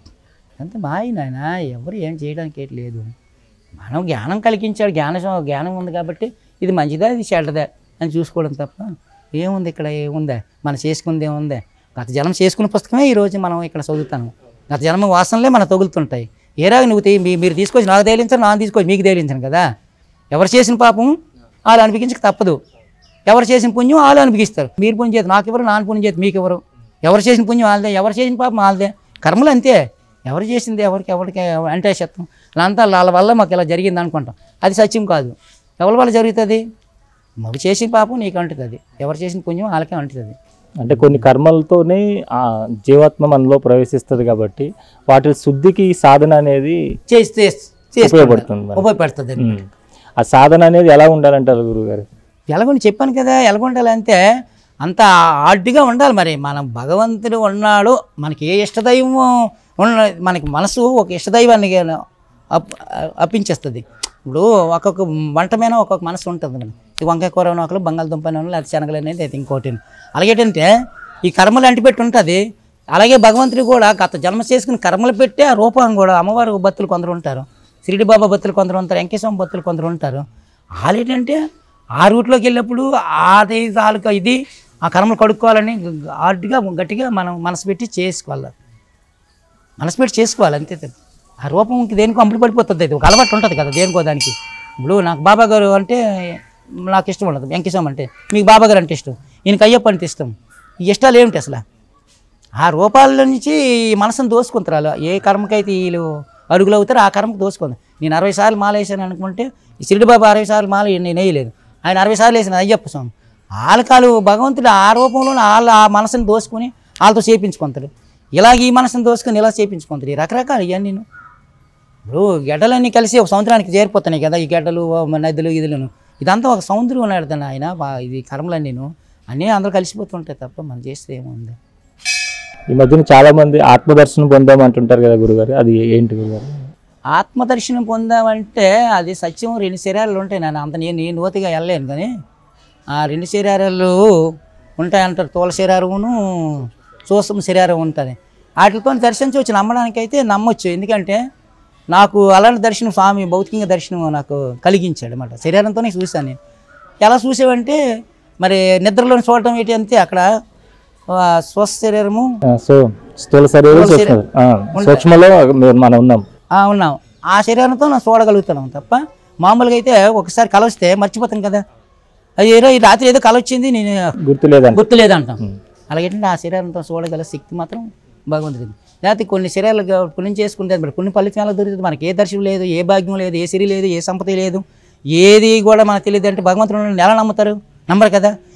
అంతే మాయ నాయన ఎవరు ఏం చేయడానికి ఏటి లేదు మనం జ్ఞానం కలిగించాడు జ్ఞాన జ్ఞానం ఉంది కాబట్టి ఇది మంచిదా ఇది చెడ్డదా అని చూసుకోవడం తప్ప ఏముంది ఇక్కడ ఏముందా మనం చేసుకుంది ఏముందే గత జన్మ చేసుకున్న పుస్తకమే ఈరోజు మనం ఇక్కడ చదువుతాను గత జన్మ వాసనలే మన తగులుతుంటాయి ఏరా నువ్వు తీ- మీ- మీరు తీసుకొచ్చి నాకు తేలించరు నాకు తీసుకొచ్చి మీకు తేలించను కదా ఎవరు చేసిన పాపం వాళ్ళు అనిపించక తప్పదు ఎవరు చేసిన పుణ్యం వాళ్ళు అనిపిస్తారు మీరు పుణ్యం చేతి నాకు ఎవరు నాన్న పుణ్యం చేతి మీకు ఎవరు ఎవరు చేసిన పుణ్యం వాళ్ళదే ఎవరు చేసిన పాపం వాళ్ళదే కర్మలు అంతే ఎవరు చేసింది ఎవరికి ఎవరికి అంటే శత్వం అంతా వాళ్ళ వల్ల మాకు ఇలా జరిగింది అనుకుంటాం అది సత్యం కాదు ఎవరి వల్ల జరుగుతుంది మాకు చేసిన పాపం నీకు అంటుతుంది ఎవరు చేసిన పుణ్యం వాళ్ళకే అంటుతుంది అంటే కొన్ని కర్మలతోనే ఆ జీవాత్మ మనలో ప్రవేశిస్తుంది కాబట్టి వాటి శుద్ధికి ఈ సాధన అనేది చేస్తే ఉపయోగపడుతుంది మరి. ఉపయోగపడుతుంది ఉమ్. ఆ సాధన అనేది ఎలా ఉండాలంటారు గురుగారు ఎలాగొని చెప్పాను కదా ఎలాగుండాలంటే అంత ఆడ్డుగా ఉండాలి మరి మనం భగవంతుడు ఉన్నాడు మనకి ఏ ఇష్టదైవం ఉన్న మనకి మనసు ఒక ఇష్టదైవాన్ని అప్ అప్పించేస్తుంది ఇప్పుడు ఒక్కొక్క వంట మీద ఒక్కొక్క మనసు ఉంటుంది మనకి ఈ వంకాయ కూర ఒకరు బంగాళదుంప లేకపోతే శనగలు అనేది అయితే ఇంకోటి అలాగేంటంటే ఈ కర్మలు అంటిపెట్టి ఉంటుంది అలాగే భగవంతుడు కూడా గత జన్మ చేసుకుని కర్మలు పెట్టి ఆ రూపం కూడా అమ్మవారు భక్తులు కొందరు ఉంటారు షిరిడి బాబా భక్తులు కొందరు ఉంటారు వెంకటేశ్వర భక్తులు కొందరు ఉంటారు వాళ్ళు ఏంటంటే ఆ రూట్లోకి వెళ్ళినప్పుడు అదే తాలూకా ఇది ఆ కర్మలు కడుక్కోవాలని హార్డ్గా గట్టిగా మనం మనసు పెట్టి చేసుకోవాలి మనసు పెట్టి చేసుకోవాలి అంతే తప్ప. ఆ రూపంకి దేనికి అమ్ముడు పడిపోతుంది అది ఒక అలవాటు ఉంటుంది కదా దేనికో దానికి ఇప్పుడు నాకు బాబా గారు అంటే నాకు ఇష్టం ఉండదు వెంకటేశ్వరం అంటే మీకు బాబా గారు అంటే ఇష్టం ఈయనకి అయ్యప్ప అంటే ఇష్టం ఈ ఇష్టాలు ఏమిటి అసలు ఆ రూపాల నుంచి ఈ మనసును దోసుకుంటారు వాళ్ళు ఏ కర్మకైతే వీళ్ళు అడుగులు అవుతారో ఆ కర్మకు దోసుకుంది నేను అరవై సార్లు మాల వేసాను అనుకుంటే ఈ షిరిడి బాబా అరవై సార్లు మాల నేను వేయలేదు ఆయన అరవై సార్లు వేసిన అయ్యప్ప స్వామి వాళ్ళకాలు భగవంతుడు ఆ రూపంలో వాళ్ళ ఆ మనసుని దోసుకుని వాళ్ళతో చేపించుకుంటాడు ఇలాగ ఈ మనసుని దోసుకొని ఇలా చేపించుకుంటాడు ఈ రకరకాలు ఇవన్నీ ఇప్పుడు గడ్డలన్నీ కలిసి ఒక సముద్రానికి చేరిపోతున్నాయి కదా ఈ గడ్డలు ఆ నదులు ఇదులను ఇదంతా ఒక సముద్రం ఉన్నాడు తను ఆయన బా- ఇది కర్మలన్నీ అన్నీ అందరూ కలిసిపోతుంటాయి తప్ప మనం చేస్తే ఏముంది ఈ మధ్యన చాలా మంది ఆత్మదర్శనం పొందాం అంటుంటారు కదా గురుగారు అది ఏంటి గురుగారు ఆత్మదర్శనం పొందామంటే అది సత్యం రెండు శరీరాలు ఉంటాయి నేను అంత నేను నేను నోతిగా వెళ్ళలేను కానీ ఆ రెండు శరీరాలు ఉంటాయి అంటారు తోల శరీరమును సూక్ష్మ శరీరం ఉంటుంది వాటితో దర్శించవచ్చు నమ్మడానికి అయితే నమ్మొచ్చు ఎందుకంటే నాకు అలాంటి దర్శనం స్వామి భౌతికంగా దర్శనం నాకు కలిగించాడు అనమాట శరీరంతోనే చూశాను నేను ఎలా చూసావంటే మరి నిద్రలో చూడటం ఏంటి అంతే అక్కడ ఆ, స్వస్థ శరీరము ఆ, సో స్థూల శరీరం స్థూల సూక్ష్మ ఆ, సూక్ష్మలో మీరు మనం ఉన్నాం ఆ, ఉన్నాం ఆ శరీరంతో నేను చూడగలుగుతున్నాం తప్ప మామూలుగా అయితే ఒకసారి కల వస్తే మర్చిపోతాం కదా అది ఏదో ఈ రాత్రి ఏదో కల వచ్చింది నేను గుర్తు లేదండి గుర్తులేదంటాం అలాగేంటంటే ఆ శరీరంతో చూడగల శక్తి మాత్రం భగవంతుడిది లేకపోతే కొన్ని శరీరాలు గా- పుణ్యం చేసుకుంటే మరి కొన్ని ఫలితం ఎలా దొరుకుతుంది మనకి ఏ దర్శనం లేదు ఏ భాగ్యం లేదు ఏ సిరి లేదు ఏ సంపద లేదు ఏది కూడా మనకు తెలియదు అంటే భగవంతుడు ఉన్నాడని ఎలా నమ్ముతారు నమ్మరు కదా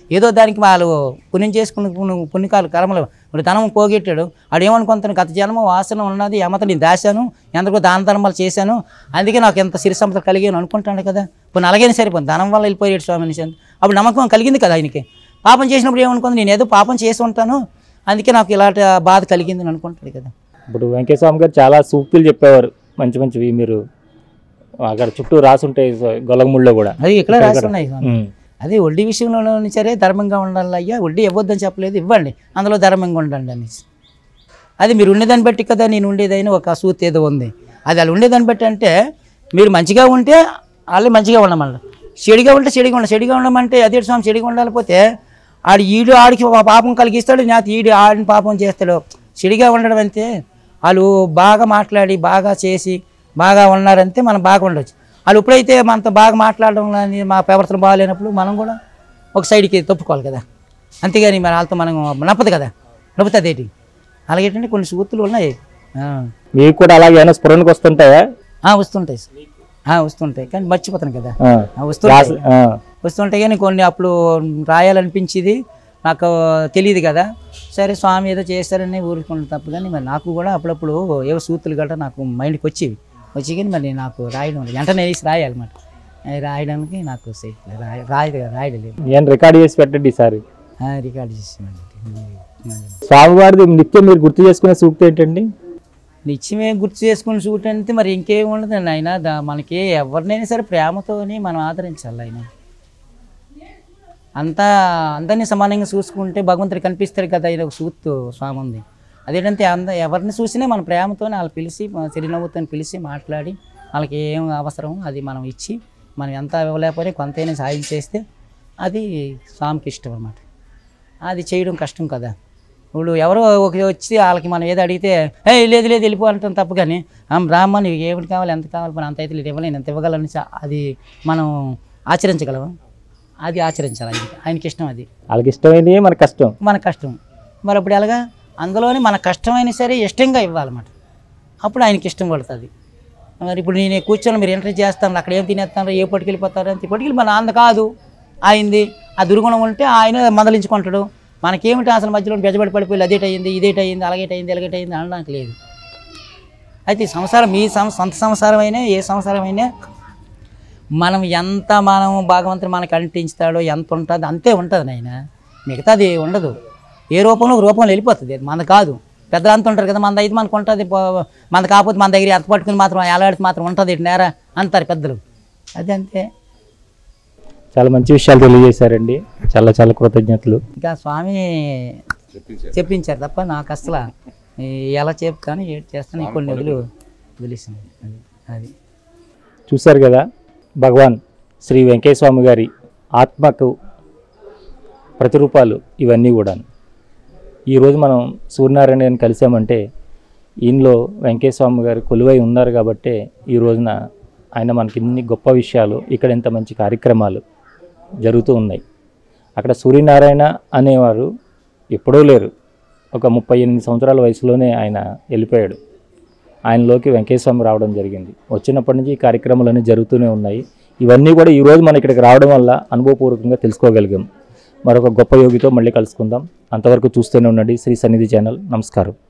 ఏదో దానికి వాళ్ళు పుణ్యం చేసుకుని పుణ్య- పుణ్యకాలు కర్మలు ఇప్పుడు ధనం పోగొట్టాడు ఆడు ఏమనుకుంటాను గత జన్మ వాసన ఉన్నది ఎమత నేను దాశాను ఎంతకో దాన ధర్మాలు చేశాను అందుకే నాకు ఎంత సిరి సంపద కలిగాను అనుకుంటాను కదా ఇప్పుడు అలాగైనా సరిపోతుంది ధనం వల్ల వెళ్ళిపోయాడు స్వామి అనేసి అప్పుడు నమ్మకం కలిగింది కదా ఆయనకి పాపం చేసినప్పుడు ఏమనుకుంది నేను ఏదో పాపం చేసి ఉంటాను అందుకే నాకు ఇలాంటి బాధ కలిగింది అని అనుకుంటాడు కదా ఇప్పుడు వెంకటస్వామి గారు చాలా సూక్తులు చెప్పేవారు మంచి మంచివి మీరు అక్కడ చుట్టూ రాసుంటాయి గొలగముళ్ళలో కూడా అది ఇక్కడ రాసి ఉన్నాయి స్వామి. ఉమ్. అదే వడ్డీ విషయంలో సరే ధర్మంగా ఉండాలి అయ్యా వడ్డీ ఇవ్వద్దని చెప్పలేదు ఇవ్వండి అందులో ధర్మంగా ఉండండి అనేసి అది మీరు ఉండేదాన్ని బట్టి కదా నేను ఉండేదైనా ఒక సూత్ ఏదో ఉంది అది వాళ్ళు ఉండేదాన్ని బట్టి అంటే మీరు మంచిగా ఉంటే వాళ్ళు మంచిగా ఉండమన్నారు చెడిగా ఉంటే చెడిగా ఉండాలి చెడిగా ఉండమంటే అదే స్వామి చెడిగా ఉండాలిపోతే ఆడు ఈడు ఆడికి ఒక పాపం కలిగిస్తాడు నాకు ఈడు ఆడిని పాపం చేస్తాడు చెడిగా ఉండడం అంతే వాళ్ళు బాగా మాట్లాడి బాగా చేసి బాగా ఉన్నారంటే మనం బాగా ఉండొచ్చు వాళ్ళు ఎప్పుడైతే మనతో బాగా మాట్లాడడం కానీ మా ప్రవర్తన బాగాలేనప్పుడు మనం కూడా ఒక సైడ్కి తప్పుకోవాలి కదా అంతేగాని మరి వాళ్ళతో మనం నప్పదు కదా నప్పుతుంది ఏంటి అలాగేంటంటే కొన్ని సూత్తులు ఉన్నాయి ఆ. మీకు కూడా అలాగే ఏమైనా స్ఫురణకు వస్తుంటాయా ఆ, వస్తుంటాయి సార్. ఆ, వస్తుంటాయి కానీ మర్చిపోతాను కదా ఆ. ఆ, వస్తుంటాయి రాసి- ఆ. వస్తుంటాయి కానీ కొన్ని అప్పుడు రాయాలనిపించింది నాకు తెలియదు కదా సరే స్వామి ఏదో చేస్తారని ఊరుకున్న తప్ప కానీ మరి నాకు కూడా అప్పుడప్పుడు ఏవో సూతులు గట్రా నాకు మైండ్కి వచ్చేవి వచ్చి కానీ మరి నాకు రాయడం వెంటనే వేసి రాయాలన్నమాట అది రాయడానికి నాకు సే- రాయ రాయ రాయడం లేదు నేను రికార్డ్ చేసి పెట్టండి ఈసారి ఆ, రికార్డ్ చేసామండి స్వామివారిది నిత్యం మీరు గుర్తు చేసుకునే సూక్తి ఏంటండి నిత్యమే గుర్తు చేసుకుని షూట్ అంటే మరి ఇంకేం ఉండదండి ఆయన దా మనకి ఎవరినైనా సరే ప్రేమతోని మనం ఆదరించాలి ఆయన అంతా అందరినీ సమానంగా చూసుకుంటే భగవంతుడు కనిపిస్తాడు కదా ఆయన ఒక సూత్తు స్వామి ఉంది అదేంటంటే అంద ఎవరిని చూసినా మన ప్రేమతోనే వాళ్ళు పిలిచి మన చిరునవ్వుతో పిలిచి మాట్లాడి వాళ్ళకి ఏం అవసరం అది మనం ఇచ్చి మనం ఎంత ఇవ్వలేకపోయినా కొంతైనా సాయం చేస్తే అది స్వామికి ఇష్టం అన్నమాట అది చేయడం కష్టం కదా ఇప్పుడు ఎవరో ఒక వచ్చి వాళ్ళకి మనం ఏదో అడిగితే ఏ లేదు లేదు వెళ్ళిపో అంటాం తప్పు కానీ రామ్మ నీకు ఏమిటి కావాలి ఎంత కావాలి మనం అంత అయితే లేదు ఇవ్వలేను ఎంత ఇవ్వగలని అది మనం ఆచరించగలమా అది ఆచరించాలి ఆయనకి ఆయనకి ఇష్టం అది వాళ్ళకి ఇష్టమైనవి మన కష్టం మన కష్టం మరి అప్పుడు ఎలాగా అందులోని మన కష్టమైనా సరే ఇష్టంగా ఇవ్వాలన్నమాట అప్పుడు ఆయనకి ఇష్టం పడుతుంది మరి ఇప్పుడు నేను కూర్చొని మీరు ఎంట్రీ చేస్తాను అక్కడ ఏం తినేస్తాను ఏ పట్టుకెళ్ళిపోతారు అంత పట్టుకెళ్ళి మన అంద కాదు అయింది ఆ దుర్గుణం ఉంటే ఆయన మందలించుకుంటాడు మనకేమిటి అసలు మధ్యలో బెజబడి పడిపోయి అదేటయింది ఇదేటయింది అలాగేటయింది ఎలాగేటయింది అనడానికి లేదు అయితే ఈ సంసారం మీ సం సొంత సంసారం అయినా ఏ సంసారం అయినా మనం ఎంత మనం భగవంతుడు మనకి అంటించుతాడో ఎంత ఉంటుందో అంతే ఉంటుంది నాయన మిగతాది ఉండదు ఏ రూపంలో ఒక రూపంలో వెళ్ళిపోతుంది అది మన కాదు పెద్దలు అంత ఉంటారు కదా మన అయితే మనకు ఉంటుంది పో- మన కాకపోతే మన దగ్గర ఎంత పట్టుకుని మాత్రం ఎలాడితే మాత్రం ఉంటుంది ఇటు నేర అంటారు పెద్దలు అది అంతే చాలా మంచి విషయాలు తెలియజేశారండి చాలా చాలా కృతజ్ఞతలు ఇంకా స్వామి చెప్పించారు తప్ప నాకు అసలు ఈ ఎలా చెప్తాను ఏడు చేస్తాను ఈ కొన్ని వదిలి వదిలేసింది అది అది చూశారు కదా భగవాన్ శ్రీ వెంకయ్య స్వామి గారి ఆత్మకు ప్రతిరూపాలు ఇవన్నీ కూడా ఈరోజు మనం సూర్యనారాయణ గారిని కలిసామంటే ఈయనలో వెంకయ్య స్వామి గారు కొలువై ఉన్నారు కాబట్టే ఈ రోజున ఆయన మనకి ఇన్ని గొప్ప విషయాలు ఇక్కడ ఇంత మంచి కార్యక్రమాలు జరుగుతూ ఉన్నాయి అక్కడ సూర్యనారాయణ అనేవారు ఎప్పుడూ లేరు ఒక ముప్పై ఎనిమిది సంవత్సరాల వయసులోనే ఆయన వెళ్ళిపోయాడు ఆయనలోకి వెంకటేశ్వరం రావడం జరిగింది వచ్చినప్పటి నుంచి ఈ కార్యక్రమాలన్నీ జరుగుతూనే ఉన్నాయి ఇవన్నీ కూడా ఈరోజు మనం ఇక్కడికి రావడం వల్ల అనుభవపూర్వకంగా తెలుసుకోగలిగాం మరొక గొప్ప యోగితో మళ్ళీ కలుసుకుందాం అంతవరకు చూస్తూనే ఉండండి శ్రీ సన్నిధి ఛానల్ నమస్కారం